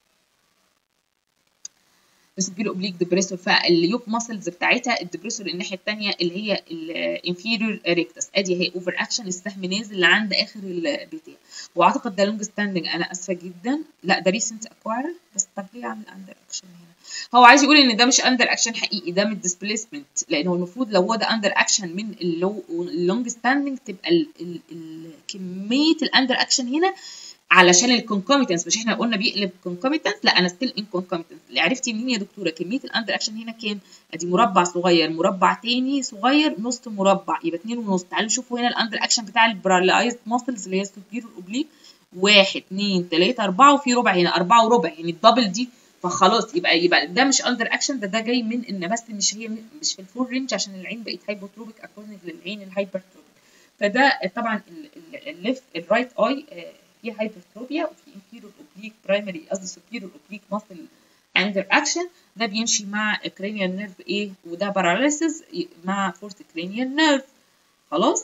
السوبير اوبليك ديبريسور فاليوك ماسلز بتاعتها الديبريسور الناحيه الثانيه اللي هي الانفيريور ريكتس ادي هي اوفر اكشن السهم نازل لعند اخر البتاع واعتقد ده لونج ستاندنج انا اسفه جدا لا ده ريسنت اكواير بس طب ليه عامل اندر اكشن هنا هو عايز يقول ان ده مش اندر اكشن حقيقي ده من الديسبيسمنت لان هو المفروض لو هو ده اندر اكشن من اللونج ستاندنج تبقى ال ال ال كميه الاندر اكشن هنا علشان الكونكوميتنس مش احنا قلنا بيقلب كونكوميتنس لا انا ستيل ان كونكوميتنس اللي عرفتي منين يا دكتوره كميه الاندر اكشن هنا كام ادي مربع صغير مربع تاني صغير نص مربع يبقى اتنين ونص تعالوا شوفوا هنا الاندر اكشن بتاع البرالايزد ماسلز اللي هي السوبيريور اوبليك واحد اتنين تلاته اربعه وفي ربع هنا اربعه وربع يعني الدبل دي فخلاص يبقى يبقى ده مش اندر اكشن ده ده جاي من ان بس مش هي مش في الفول رينج عشان العين بقت هايبوتروبيك اكوردنج للعين الهايبرتروبيك فده طبعا الليفت الرايت اي في هايبرتروبيا وفي انفيرور اوبليك برايمري قصدي سوبيرور اوبليك ماسل اندر اكشن ده بيمشي مع كرينيال نيرف ايه وده باراليسيس مع فورت كرينيال نيرف خلاص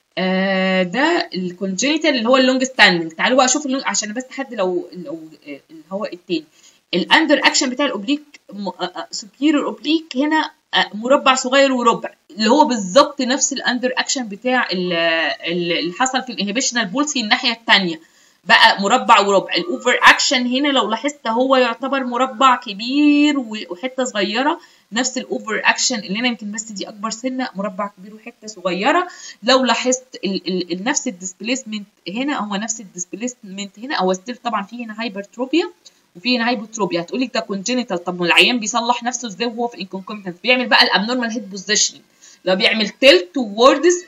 آه ده الكونجينيتال اللي هو اللونج ستاندنج تعالوا بقى شوفوا اللونج عشان بس حد لو لو اللي هو التاني الاندر اكشن بتاع الاوبليك سوبيرور اوبليك هنا مربع صغير وربع اللي هو بالظبط نفس الاندر اكشن بتاع اللي حصل في الانهبيشنال بولسي الناحيه الثانيه بقى مربع وربع الاوفر اكشن هنا لو لاحظت هو يعتبر مربع كبير وحته صغيره نفس الاوفر اكشن اللي هنا يمكن بس دي اكبر سنه مربع كبير وحته صغيره لو لاحظت ال ال نفس الديسبليسمنت هنا هو نفس الديسبليسمنت هنا هو ستيل طبعا في هنا هايبرتروبيا وفي هنا هايبوتروبيا هتقولي ده كونجينيتال طب العيان بيصلح نفسه ازاي وهو في انكونكوميتنس بيعمل بقى الابنورمال هيد بوزيشننج لو بيعمل تيلت تووردز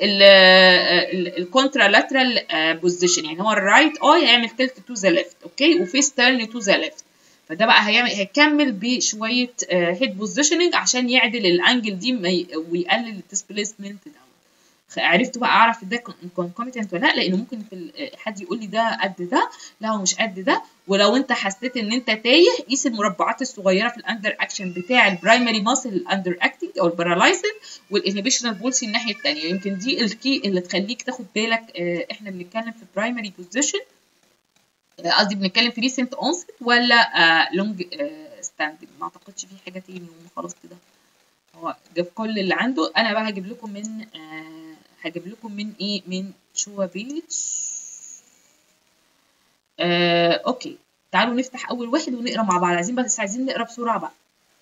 الكونترا لاترال بوزيشن يعني هو الرايت اي هيعمل تيلت تو ذا ليفت اوكي وفيس تيرن تو ذا ليفت فده بقى هيعمل هيكمل بشويه هيد بوزيشننج عشان يعدل الانجل دي ويقلل الديسبيسمنت داون عرفت بقى اعرف ده كونكوميتنت ولا لا لانه ممكن في حد يقول لي ده قد ده لا هو مش قد ده ولو انت حسيت ان انت تايه قيس المربعات الصغيره في الاندر اكشن بتاع البرايمري ماسل الاندر اكتنج او البارالايسيس والانهبيشنال بولسي الناحيه الثانيه يمكن دي الكي اللي تخليك تاخد بالك اه احنا بنتكلم في برايمري بوزيشن قصدي بنتكلم في ريسنت اونست ولا لونج ستاندنج ما اعتقدش في حاجه تاني خلاص كده هو جاب كل اللي عنده انا بقى هجيب لكم من آه هجيب لكم من ايه من شوا بيتش آه اوكي تعالوا نفتح اول واحد ونقرا مع بعض عايزين بس عايزين نقرا بسرعه بقى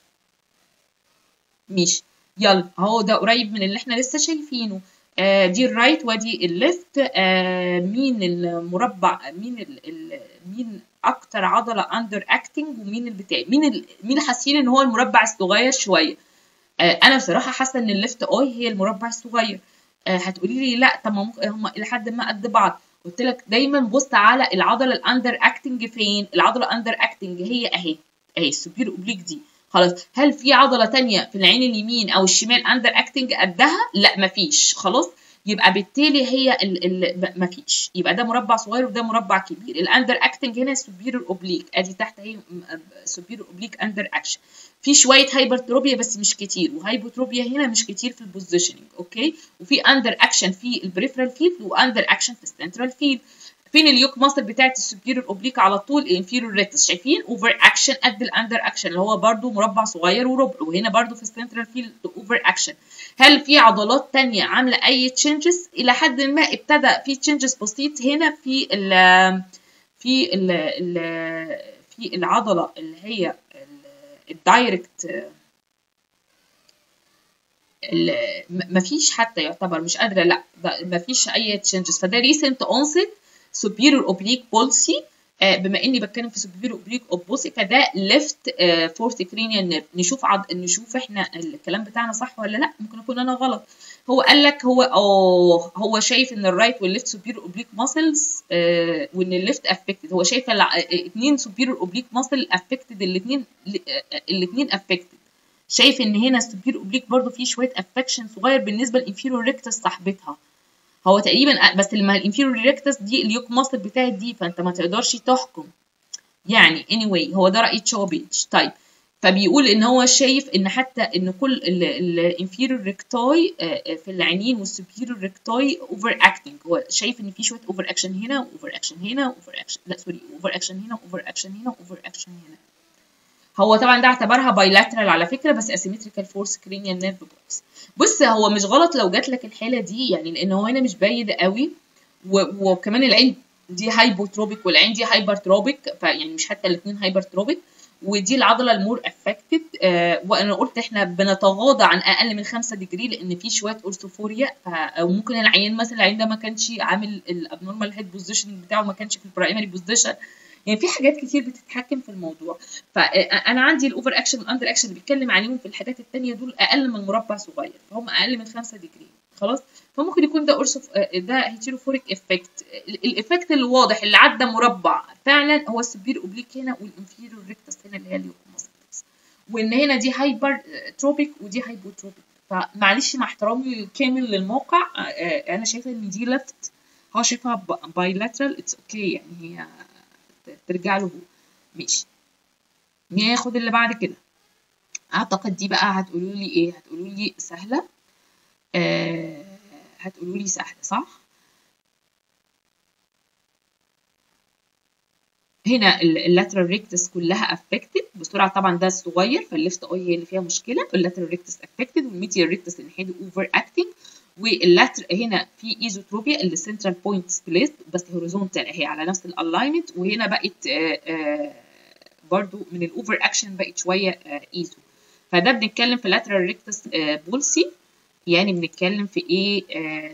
ماشي يلا اهو ده قريب من اللي احنا لسه شايفينه آه دي الرايت ودي الليفت آه مين المربع مين ال ال مين اكتر عضله اندر اكتنج ومين البتاع مين ال مين حاسين ان هو المربع الصغير شويه آه انا بصراحه حاسه ان الليفت اي هي المربع الصغير آه هتقولي لي لا طب ما ممكن هم الى حد ما قد بعض قلت لك دايما بص على العضله الاندر اكتنج فين العضله الاندر اكتنج هي اهي اهي السوبير اوبليك دي خلاص هل في عضله تانية في العين اليمين او الشمال اندر اكتنج قدها لا مفيش خلاص يبقى بالتالي هي ال ال مفيش يبقى ده مربع صغير وده مربع كبير الاندر اكتنج هنا سوبيريور اوبليك ادي تحت اهي سوبيريور اوبليك اندر اكشن في شويه هايبرتروبيا بس مش كتير وهايبوتروبيا هنا مش كتير في البوزيشننج اوكي وفي اندر اكشن في البريفرال فيلد واندر اكشن في السنترال فيلد فين اليوك ماسل بتاعت السوبيريور اوبليك على طول الانفيريور ريكتس شايفين اوفر اكشن قد الاندر اكشن اللي هو برده مربع صغير وربع وهنا برده في السنترال فيلد اوفر اكشن هل في عضلات تانية عامله اي تشينجز الى حد ما ابتدى في تشينجز بسيط هنا في ال في ال في العضله اللي هي الدايركت مفيش حتى يعتبر مش قادره لا مفيش اي تشينجز فده ريسنت اونست superior oblique pulsy آه بما اني بتكلم في superior oblique opposite فده left آه fourth cranial nerve نشوف عض... نشوف احنا الكلام بتاعنا صح ولا لا ممكن اكون انا غلط هو قال لك هو اه هو شايف ان الرايت والليفت superior oblique muscles آه وان الليفت affected هو شايف الاثنين superior oblique muscle affected الاثنين الاثنين affected شايف ان هنا superior oblique برضو فيه شويه affection صغير بالنسبه للانفيريور ريكتس صاحبتها هو تقريبا بس لما الانفيريور ريكتس دي اليوك ماسل بتاعت دي فانت ما تقدرش تحكم يعني anyway هو ده رأي تشوبيتش طيب فبيقول ان هو شايف ان حتى ان كل الانفيريور ريكتاي في العينين والسوبيريور ريكتاي اوفر اكتنج هو شايف ان في شويه اوفر اكشن هنا اوفر اكشن هنا اوفر اكشن لا سوري اوفر اكشن هنا اوفر اكشن هنا اوفر اكشن هنا هو طبعا ده اعتبرها بايلاترال على فكره بس اسيمتريكال فورس كرينيال نيرف بوكس بص هو مش غلط لو جات لك الحاله دي يعني لان هو هنا مش باين قوي وكمان العين دي هايبوتروبيك والعين دي هايبرتروبيك فيعني مش حتى الاثنين هايبرتروبيك ودي العضله المور افكتد آه وانا قلت احنا بنتغاضى عن اقل من 5 ديجري لان في شويه اورثوفوريا او ممكن العيان مثلا العين ده ما كانش عامل الابنورمال هيد بوزيشننج بتاعه ما كانش في البرايمري بوزيشن يعني في حاجات كتير بتتحكم في الموضوع فانا عندي الاوفر اكشن والاندر اكشن اللي بيتكلم عليهم في الحاجات الثانيه دول اقل من مربع صغير فهم اقل من 5 ديجري خلاص فممكن يكون ده اورسو ده هيتيروفوريك افكت الايفكت اللي واضح اللي عدى مربع فعلا هو السبير اوبليك هنا والانفيريور ريكتس هنا اللي هي اليوكوماسيتس وان هنا دي هايبر تروبيك ودي هايبوتروبيك فمعلش مع احترامي الكامل للموقع انا شايفه ان دي ليفت هو شايفها بايلاترال اتس اوكي يعني هي ترجع له هو ماشي ناخد اللي بعد كده اعتقد دي بقى هتقولوا لي ايه هتقولوا لي سهله آه هتقولوا لي سهله صح هنا اللاترال ريكتس كلها افكتد بسرعه طبعا ده الصغير فالليفت اي هي اللي فيها مشكله اللاترال ريكتس افكتد والميديال ريكتس اللي ناحيته اوفر اكتنج واللاتر هنا في ايزوتروبيا اللي سنترال بوينت سبليت بس هوريزونتال اهي على نفس الالاينمنت وهنا بقت آآ آآ برضو من الاوفر اكشن بقت شويه ايزو فده بنتكلم في لاترال ريكتس بولسي يعني بنتكلم في ايه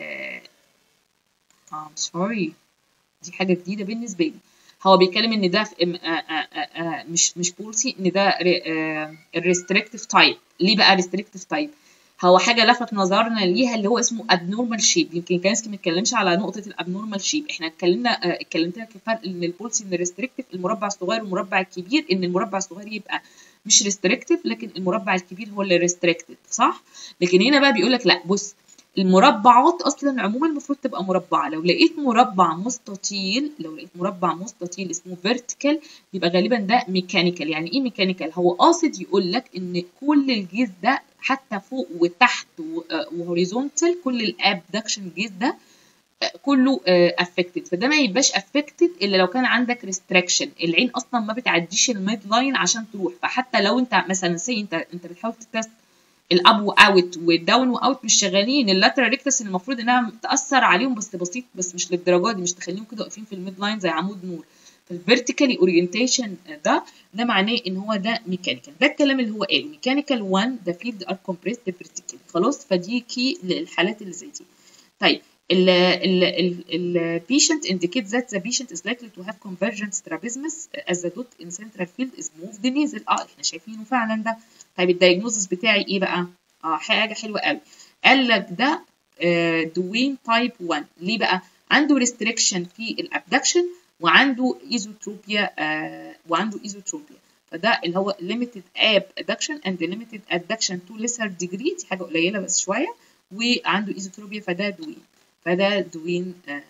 اه سوري دي حاجه جديده بالنسبه لي هو بيتكلم ان ده مش مش بولسي ان ده الريستريكتيف تايب ليه بقى ريستريكتيف تايب هو حاجه لفت نظرنا ليها اللي هو اسمه ابنورمال شيب يمكن كانسكي ما اتكلمش على نقطه الابنورمال شيب احنا اتكلمنا اتكلمت لك الفرق ان البولسي ان الريستريكتيف المربع الصغير والمربع الكبير ان المربع الصغير يبقى مش ريستريكتيف لكن المربع الكبير هو اللي ريستريكتيف صح لكن هنا بقى بيقول لك لا بص المربعات اصلا عموما المفروض تبقى مربعه لو لقيت مربع مستطيل لو لقيت مربع مستطيل اسمه فيرتيكال يبقى غالبا ده ميكانيكال يعني ايه ميكانيكال هو قاصد يقول لك ان كل الجيز ده حتى فوق وتحت وهوريزونتال كل الابدكشن جيز ده كله افكتد فده ما يبقاش افكتد الا لو كان عندك ريستريكشن العين اصلا ما بتعديش الميد لاين عشان تروح فحتى لو انت مثلا سي انت انت بتحاول تتست الاب واوت والداون واوت مش شغالين اللاترال ريكتس المفروض انها تاثر عليهم بس بسيط بس مش للدرجه دي مش تخليهم كده واقفين في الميد لاين زي عمود نور فالفيرتيكالي اورينتيشن ده ده معناه ان هو ده ميكانيكال ده الكلام اللي هو قاله ميكانيكال 1 ذا فيلد ار كومبريسد فيرتيكال خلاص فدي كي للحالات اللي زي دي طيب ال ال ال patient indicates that the patient is likely to have convergent strabismus as the dot in central field is moved nasal اه احنا شايفينه فعلا ده طيب الدايجنوزس بتاعي ايه بقى؟ اه حاجه حلوه قوي قال لك ده آه دوين تايب 1 ليه بقى؟ عنده ريستريكشن في الابدكشن وعنده ايزوتروبيا آه وعنده ايزوتروبيا فده اللي هو limited abduction and limited adduction to lesser degree دي حاجه قليله بس شويه وعنده ايزوتروبيا فده دوين فده دوين آه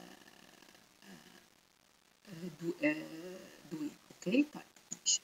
دو آه دوين اوكي طيب ماشي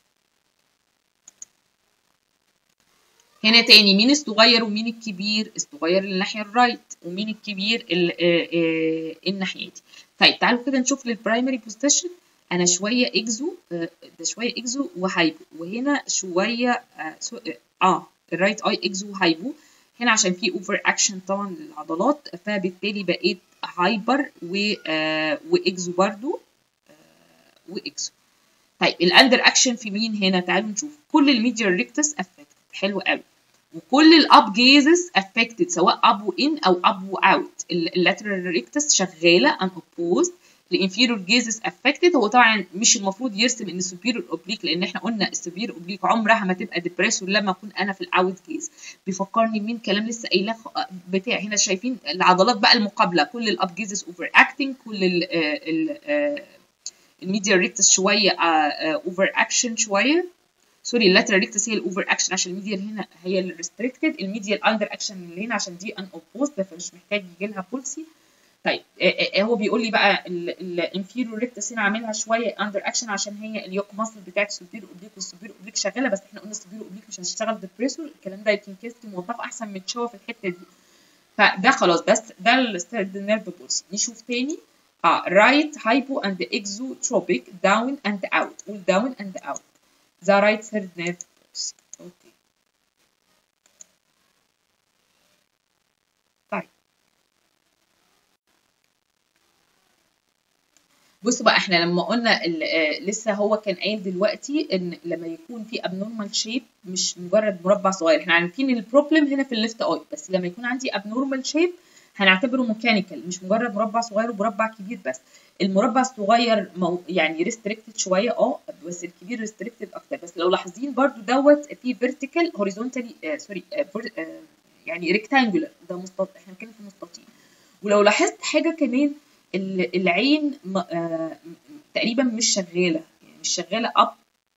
هنا تاني مين الصغير ومين الكبير الصغير الناحيه الرايت ومين الكبير الناحيه دي طيب تعالوا كده نشوف للبرايمري بوزيشن انا شويه اكزو آه ده شويه اكزو وهايبو وهنا شويه اه, آه الرايت اي اكزو وهايبو هنا عشان في اوفر اكشن طبعا للعضلات فبالتالي بقيت هايبر و آه واكزو برضو آه واكزو طيب الاندر اكشن في مين هنا تعالوا نشوف كل الميديال ريكتس افكتد حلو قوي وكل الاب جيزز افكتد سواء اب وان او اب واوت اللاترال ريكتس شغاله ان اوبوزد الانفيرور جيزز افكتد هو طبعا مش المفروض يرسم ان السوبيرور اوبليك لان احنا قلنا السوبيرور اوبليك عمرها ما تبقى ديبريسور لما اكون انا في الاوت جيز بيفكرني مين كلام لسه قايلاه بتاع هنا شايفين العضلات بقى المقابله كل الاب جيزز اوفر اكتنج كل ال ال الميديال ريكتس شويه اوفر اكشن شويه سوري اللاترال ريكتس هي الاوفر اكشن عشان الميديال هنا هي الريستريكتد الميديال اندر اكشن اللي هنا عشان دي ان اوبوزد فمش محتاج يجي لها بولسي طيب هو بيقول لي بقى الانفيرور ريكتس هنا عاملها شويه اندر اكشن عشان هي اليوك ماسل بتاعت السوبير اوبليك والسوبير اوبليك شغاله بس احنا قلنا السوبير اوبليك مش هتشتغل ديبريسور الكلام ده يمكن كيستي موضحه احسن من تشوه في الحته دي فده خلاص بس ده الستيرد نيرف بولسي نشوف تاني اه رايت هايبو اند اكزوتروبيك داون اند اوت قول داون اند اوت the right third nerve pulse. Okay. طيب بصوا بقى احنا لما قلنا لسه هو كان قايل دلوقتي ان لما يكون في abnormal shape مش مجرد مربع صغير احنا عارفين البروبلم هنا في الليفت اي بس لما يكون عندي abnormal shape هنعتبره ميكانيكال مش مجرد مربع صغير ومربع كبير بس المربع الصغير مو يعني ريستريكتد شويه اه بس الكبير ريستريكتد اكتر بس لو لاحظين برضو دوت في فيرتيكال هوريزونتالي آه سوري آه آه يعني ريكتانجولار ده مستطيل احنا بنتكلم في مستطيل ولو لاحظت حاجه كمان العين آه تقريبا مش شغاله يعني مش شغاله اب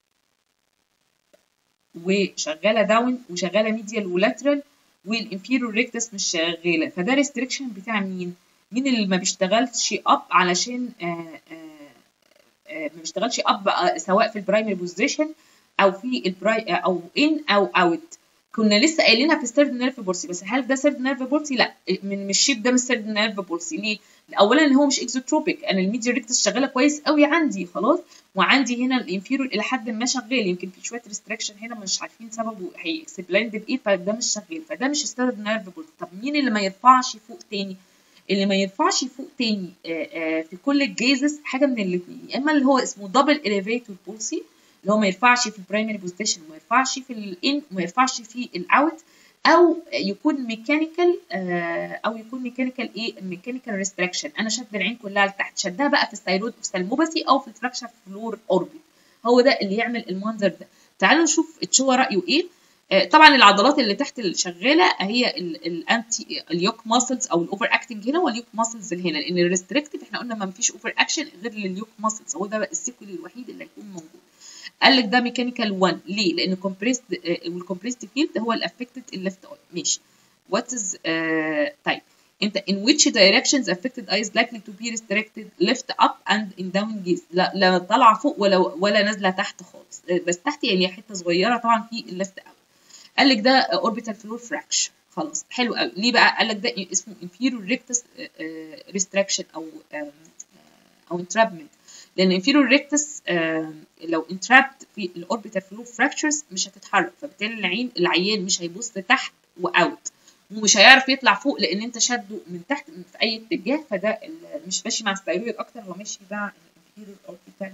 وشغاله داون وشغاله ميديال ولاترال والانفيرور ريكتس مش شغاله فده ريستريكشن بتاع مين؟ مين اللي ما بيشتغلش اب علشان آآ آآ ما بيشتغلش اب سواء في البرايمري بوزيشن او في البراي او ان او اوت كنا لسه قايلينها في السيرد نيرف بولسي بس هل ده سيرد نيرف بولسي لا من مش الشيب ده مش سيرد نيرف بولسي ليه اولا ان هو مش اكزوتروبيك انا الميديا ريكتس شغاله كويس قوي عندي خلاص وعندي هنا الانفيرور الى حد ما شغال يمكن في شويه ريستريكشن هنا مش عارفين سببه هي اكسبلايند بايه فده مش شغال فده مش السيرد نيرف بولسي طب مين اللي ما يرفعش فوق تاني اللي ما يرفعش فوق تاني في كل الجيزز حاجه من الاثنين يا اما اللي هو اسمه دبل اليفيتور بولسي اللي هو ما يرفعش في البرايمري بوزيشن وما يرفعش في الان وما يرفعش في الاوت او يكون ميكانيكال او يكون ميكانيكال ايه ميكانيكال ريستريكشن انا شد العين كلها لتحت شدها بقى في الثايرويد اوفثالموباثي او في الفراكشر فلور اوربيت هو ده اللي يعمل المنظر ده تعالوا نشوف تشوا رايه ايه طبعا العضلات اللي تحت اللي شغاله هي الانتي اليوك ماسلز او الاوفر اكتنج هنا واليوك ماسلز اللي هنا لان الريستريكتيف احنا قلنا ما فيش اوفر اكشن غير لليوك ماسلز هو ده السيكول الوحيد اللي هيكون موجود قال لك ده ميكانيكال 1 ليه؟ لان كومبريسد والكومبريسد فيلد هو الافكتد الليفت اي ماشي what is uh, طيب انت in which directions affected eye is likely to be restricted left up and in down gaze لا لا طالعه فوق ولا ولا نازله تحت خالص بس تحت يعني حته صغيره طبعا في الليفت اوت قال لك ده orbital floor fraction خلاص حلو قوي ليه بقى قال لك ده اسمه inferior rectus restriction او او entrapment لان inferior rectus لو entrapped في الاوربيتال فلور fractures مش هتتحرك فبالتالي العين العيان مش هيبص تحت واوت ومش هيعرف يطلع فوق لان انت شده من تحت في اي اتجاه فده مش ماشي مع الثايرويد اكتر هو ماشي مع الانفيريور اوربيتال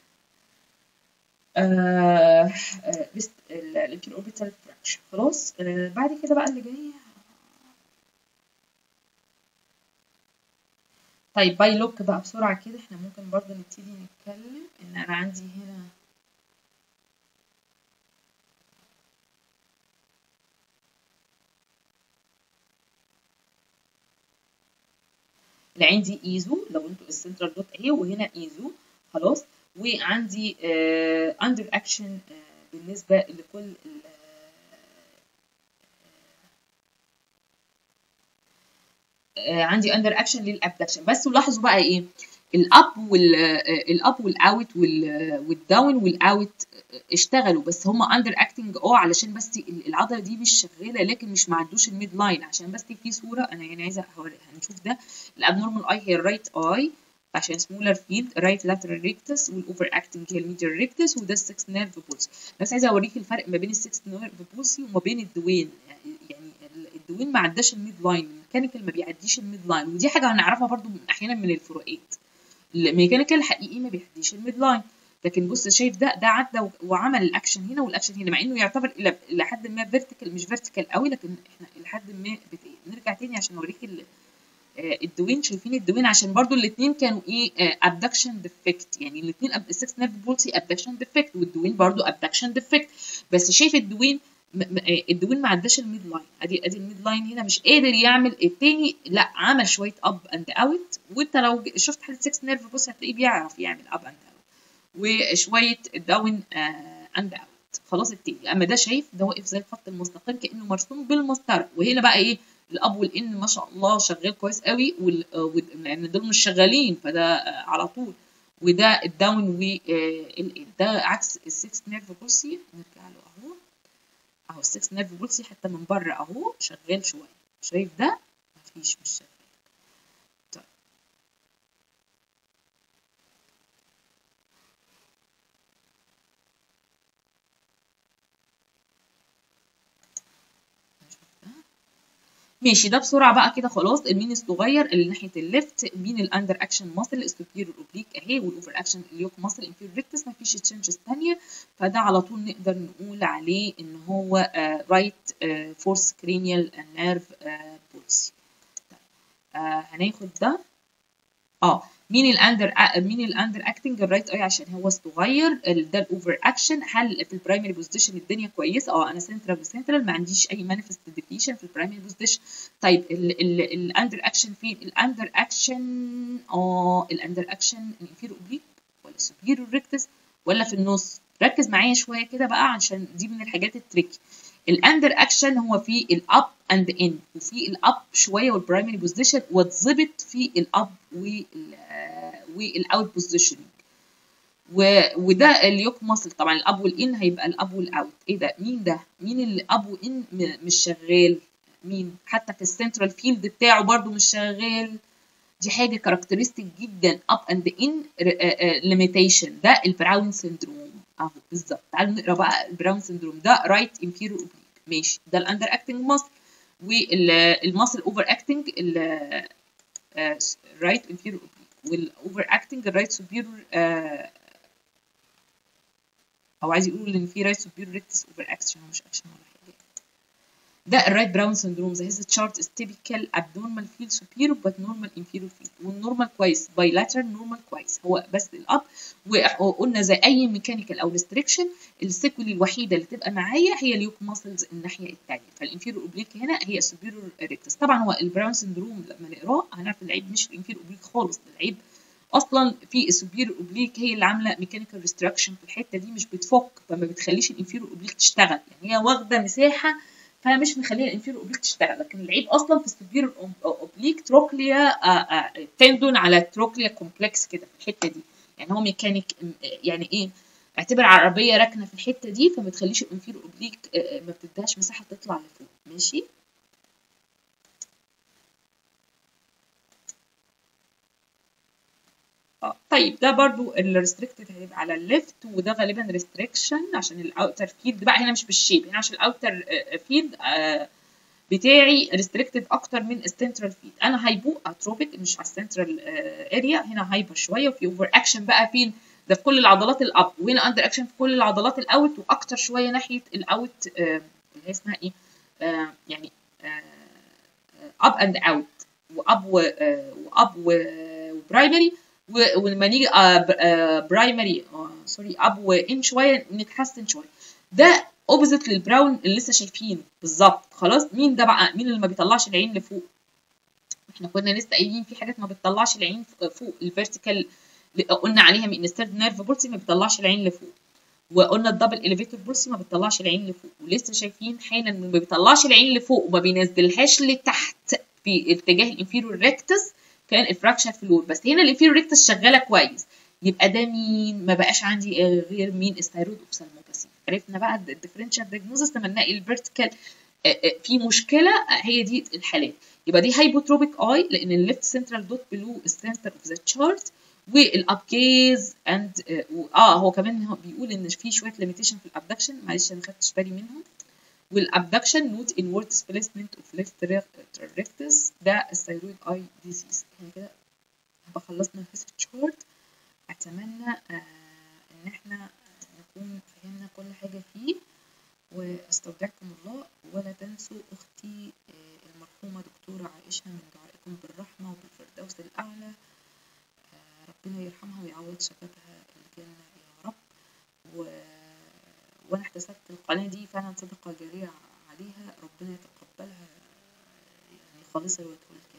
الانفيريور اوربيتال فراكشر خلاص آه بعد كده بقى اللي جاي طيب باي لوك بقى بسرعه كده احنا ممكن برضه نبتدي نتكلم ان انا عندي هنا العين دي ايزو لو انتوا السنترال دوت اهي وهنا ايزو خلاص وعندي اندر uh, اكشن uh, بالنسبه لكل uh, عندي اندر اكشن للابدكشن بس ولاحظوا بقى ايه الاب وال الاب والاوت والداون والاوت اشتغلوا بس هم اندر اكتنج اه علشان بس العضله دي مش شغاله لكن مش ما عندوش الميد لاين عشان بس في صوره انا يعني عايزه هنشوف ده الابنورمال اي هي الرايت اي عشان سمولر فيلد رايت لاترال ريكتس والاوفر اكتنج هي الميديال ريكتس وده السكس نيرف بولسي بس عايزه اوريك الفرق ما بين السكس نيرف بولسي وما بين الدوين يعني الدوين ما عداش الميد لاين الميكانيكال ما بيعديش الميد لاين ودي حاجه هنعرفها برضو احيانا من الفروقات الميكانيكال الحقيقي ما بيعديش الميد لاين لكن بص شايف ده ده عدى وعمل الاكشن هنا والاكشن هنا مع انه يعتبر الى الى حد ما فيرتيكال مش فيرتيكال قوي لكن احنا الى حد ما بت... نرجع تاني عشان اوريك الدوين شايفين الدوين عشان برضو الاثنين كانوا ايه ابدكشن ديفكت يعني الاثنين السكس نيرف بولسي ابدكشن ديفكت والدوين برضو ابدكشن ديفكت بس شايف الدوين الدوين ما عداش الميد لاين ادي ادي الميد لاين هنا مش قادر يعمل التاني لا عمل شويه اب اند اوت وانت لو شفت حاله 6 نيرف بص هتلاقيه بيعرف يعمل اب اند اوت وشويه داون اند اوت خلاص التاني اما ده شايف ده واقف زي الخط المستقيم كانه مرسوم بالمسطره وهنا بقى ايه الاب والان ما شاء الله شغال كويس قوي لان دول مش شغالين فده على طول وده الداون والان ده عكس السكس نيرف بولسي نرجع له اهو اهو السكس نيرف بولسي حتى من بره اهو شغال شويه شايف ده مفيش مش شغال طيب ماشي ده بسرعه بقى كده خلاص المين الصغير اللي ناحيه الليفت مين الاندر اكشن ماسل السوبيريور اوبليك اهي والاوفر اكشن اليوك ماسل انفيريور ريكتس مفيش تشنجز ثانيه فده على طول نقدر نقول عليه ان هو رايت فورس كرينيال نيرف بولسي هناخد ده اه مين الاندر مين الاندر اكتنج الرايت اي عشان هو الصغير ده الاوفر اكشن هل في البرايمري بوزيشن الدنيا كويسه اه انا سنترال وسنترال ما عنديش اي مانيفست ديفيشن في البرايمري بوزيشن طيب الاندر اكشن فين الاندر اكشن اه الاندر اكشن الانفيرو اوبليك ولا سوبيريور ريكتس ولا في النص ركز معايا شويه كده بقى عشان دي من الحاجات التريكي الاندر اكشن هو في الاب اند ان وفي الاب شويه والبرايمري بوزيشن واتظبط في الاب والاوت بوزيشننج وده اليوك ماسل طبعا الاب والان هيبقى الاب والاوت ايه ده مين ده مين اللي اب وان مش شغال مين حتى في السنترال فيلد بتاعه برضو مش شغال دي حاجه كاركترستيك جدا اب اند ان ليميتيشن ده البراون سيندروم اهو بالظبط تعالوا نقرا بقى البراون سيندروم ده رايت انفيرو اوبليك ماشي ده الاندر اكتنج ماسل والماسل اوفر اكتنج رايت انفيرو اوبليك والاوفر اكتنج الرايت سوبيريور او عايز يقول ان في رايت سوبيريور ريكتس اوفر اكشن مش اكشن ولا حاجه ده الرايت براون سندروم ذا هيز تشارت از تيبيكال ابنورمال فيلد سوبيريور بات نورمال انفيريور فيلد والنورمال كويس بايلاترال نورمال كويس هو بس الاب وقلنا زي اي ميكانيكال او ريستريكشن السيكولي الوحيده اللي تبقى معايا هي اليوك ماسلز الناحيه الثانيه فالانفيريور اوبليك هنا هي السوبيريور ريكتس طبعا هو البراون سندروم لما نقراه هنعرف العيب مش في الانفيريور اوبليك خالص العيب اصلا في السوبيريور اوبليك هي اللي عامله ميكانيكال ريستراكشن في الحته دي مش بتفك فما بتخليش الانفيريور اوبليك تشتغل يعني هي واخده مساحه فمش مخليه الانفيرور اوبليك تشتغل لكن العيب اصلا في السوبيرور اوبليك تروكليا تندون على التروكليا كومبلكس كده في الحته دي يعني هو ميكانيك يعني ايه اعتبر عربيه راكنه في الحته دي فما تخليش الانفيرور اوبليك ما بتديهاش مساحه تطلع لفوق ماشي اه طيب ده برضو الريستريكتد هيبقى على الليفت وده غالبا ريستريكشن عشان الاوتر فيلد بقى هنا مش بالشيب هنا عشان الاوتر فيلد بتاعي ريستريكتد اكتر من السنترال فيلد انا هايبو اتروبيك مش على السنترال اريا هنا هايبر شويه وفي اوفر اكشن بقى فين ده في كل العضلات الاب وهنا اندر اكشن في كل العضلات الاوت واكتر شويه ناحيه الاوت اللي هي اسمها ايه آه يعني اب اند اوت واب واب وبرايمري ولما نيجي برايمري سوري اب وان شويه نتحسن شويه ده اوبوزيت للبراون اللي لسه شايفينه بالظبط خلاص مين ده بقى مين اللي ما بيطلعش العين لفوق احنا كنا لسه قايلين في حاجات ما بتطلعش العين فوق الفيرتيكال قلنا عليها من ستيرد نيرف بولسي ما بتطلعش العين لفوق وقلنا الدبل اليفيتور بولسي ما بتطلعش العين لفوق ولسه شايفين حالا ما بيطلعش العين لفوق وما بينزلهاش لتحت في اتجاه الانفيرور ريكتس كان الفراكشر فلور بس هنا الانفيرور ريكتس شغاله كويس يبقى ده مين ما بقاش عندي غير مين الثيرويد اوفسالموباسي عرفنا بقى الديفرنشال دياجنوزس لما نلاقي الفيرتيكال في مشكله هي دي الحالات يبقى دي هايبوتروبيك اي لان الليفت سنترال دوت بلو السنتر اوف ذا تشارت والاب جيز اند اه هو كمان هو بيقول ان في شويه ليميتيشن في الابدكشن معلش انا ما خدتش بالي منهم والابدكشن نوت انورد ديسبيسمنت اوف ليفت ريكتس ده الثيرويد اي ديزيز احنا كده هبقى خلصنا الفيس تشارت اتمنى آه ان احنا نكون فهمنا كل حاجه فيه واستودعكم الله ولا تنسوا اختي آه المرحومه دكتوره عائشه من دعائكم بالرحمه وبالفردوس الاعلى آه ربنا يرحمها ويعوض شبابها الجنه يا رب و... وانا احتسبت القناه دي فعلا صدقه جاريه عليها ربنا يتقبلها يعني خالصه لوجهه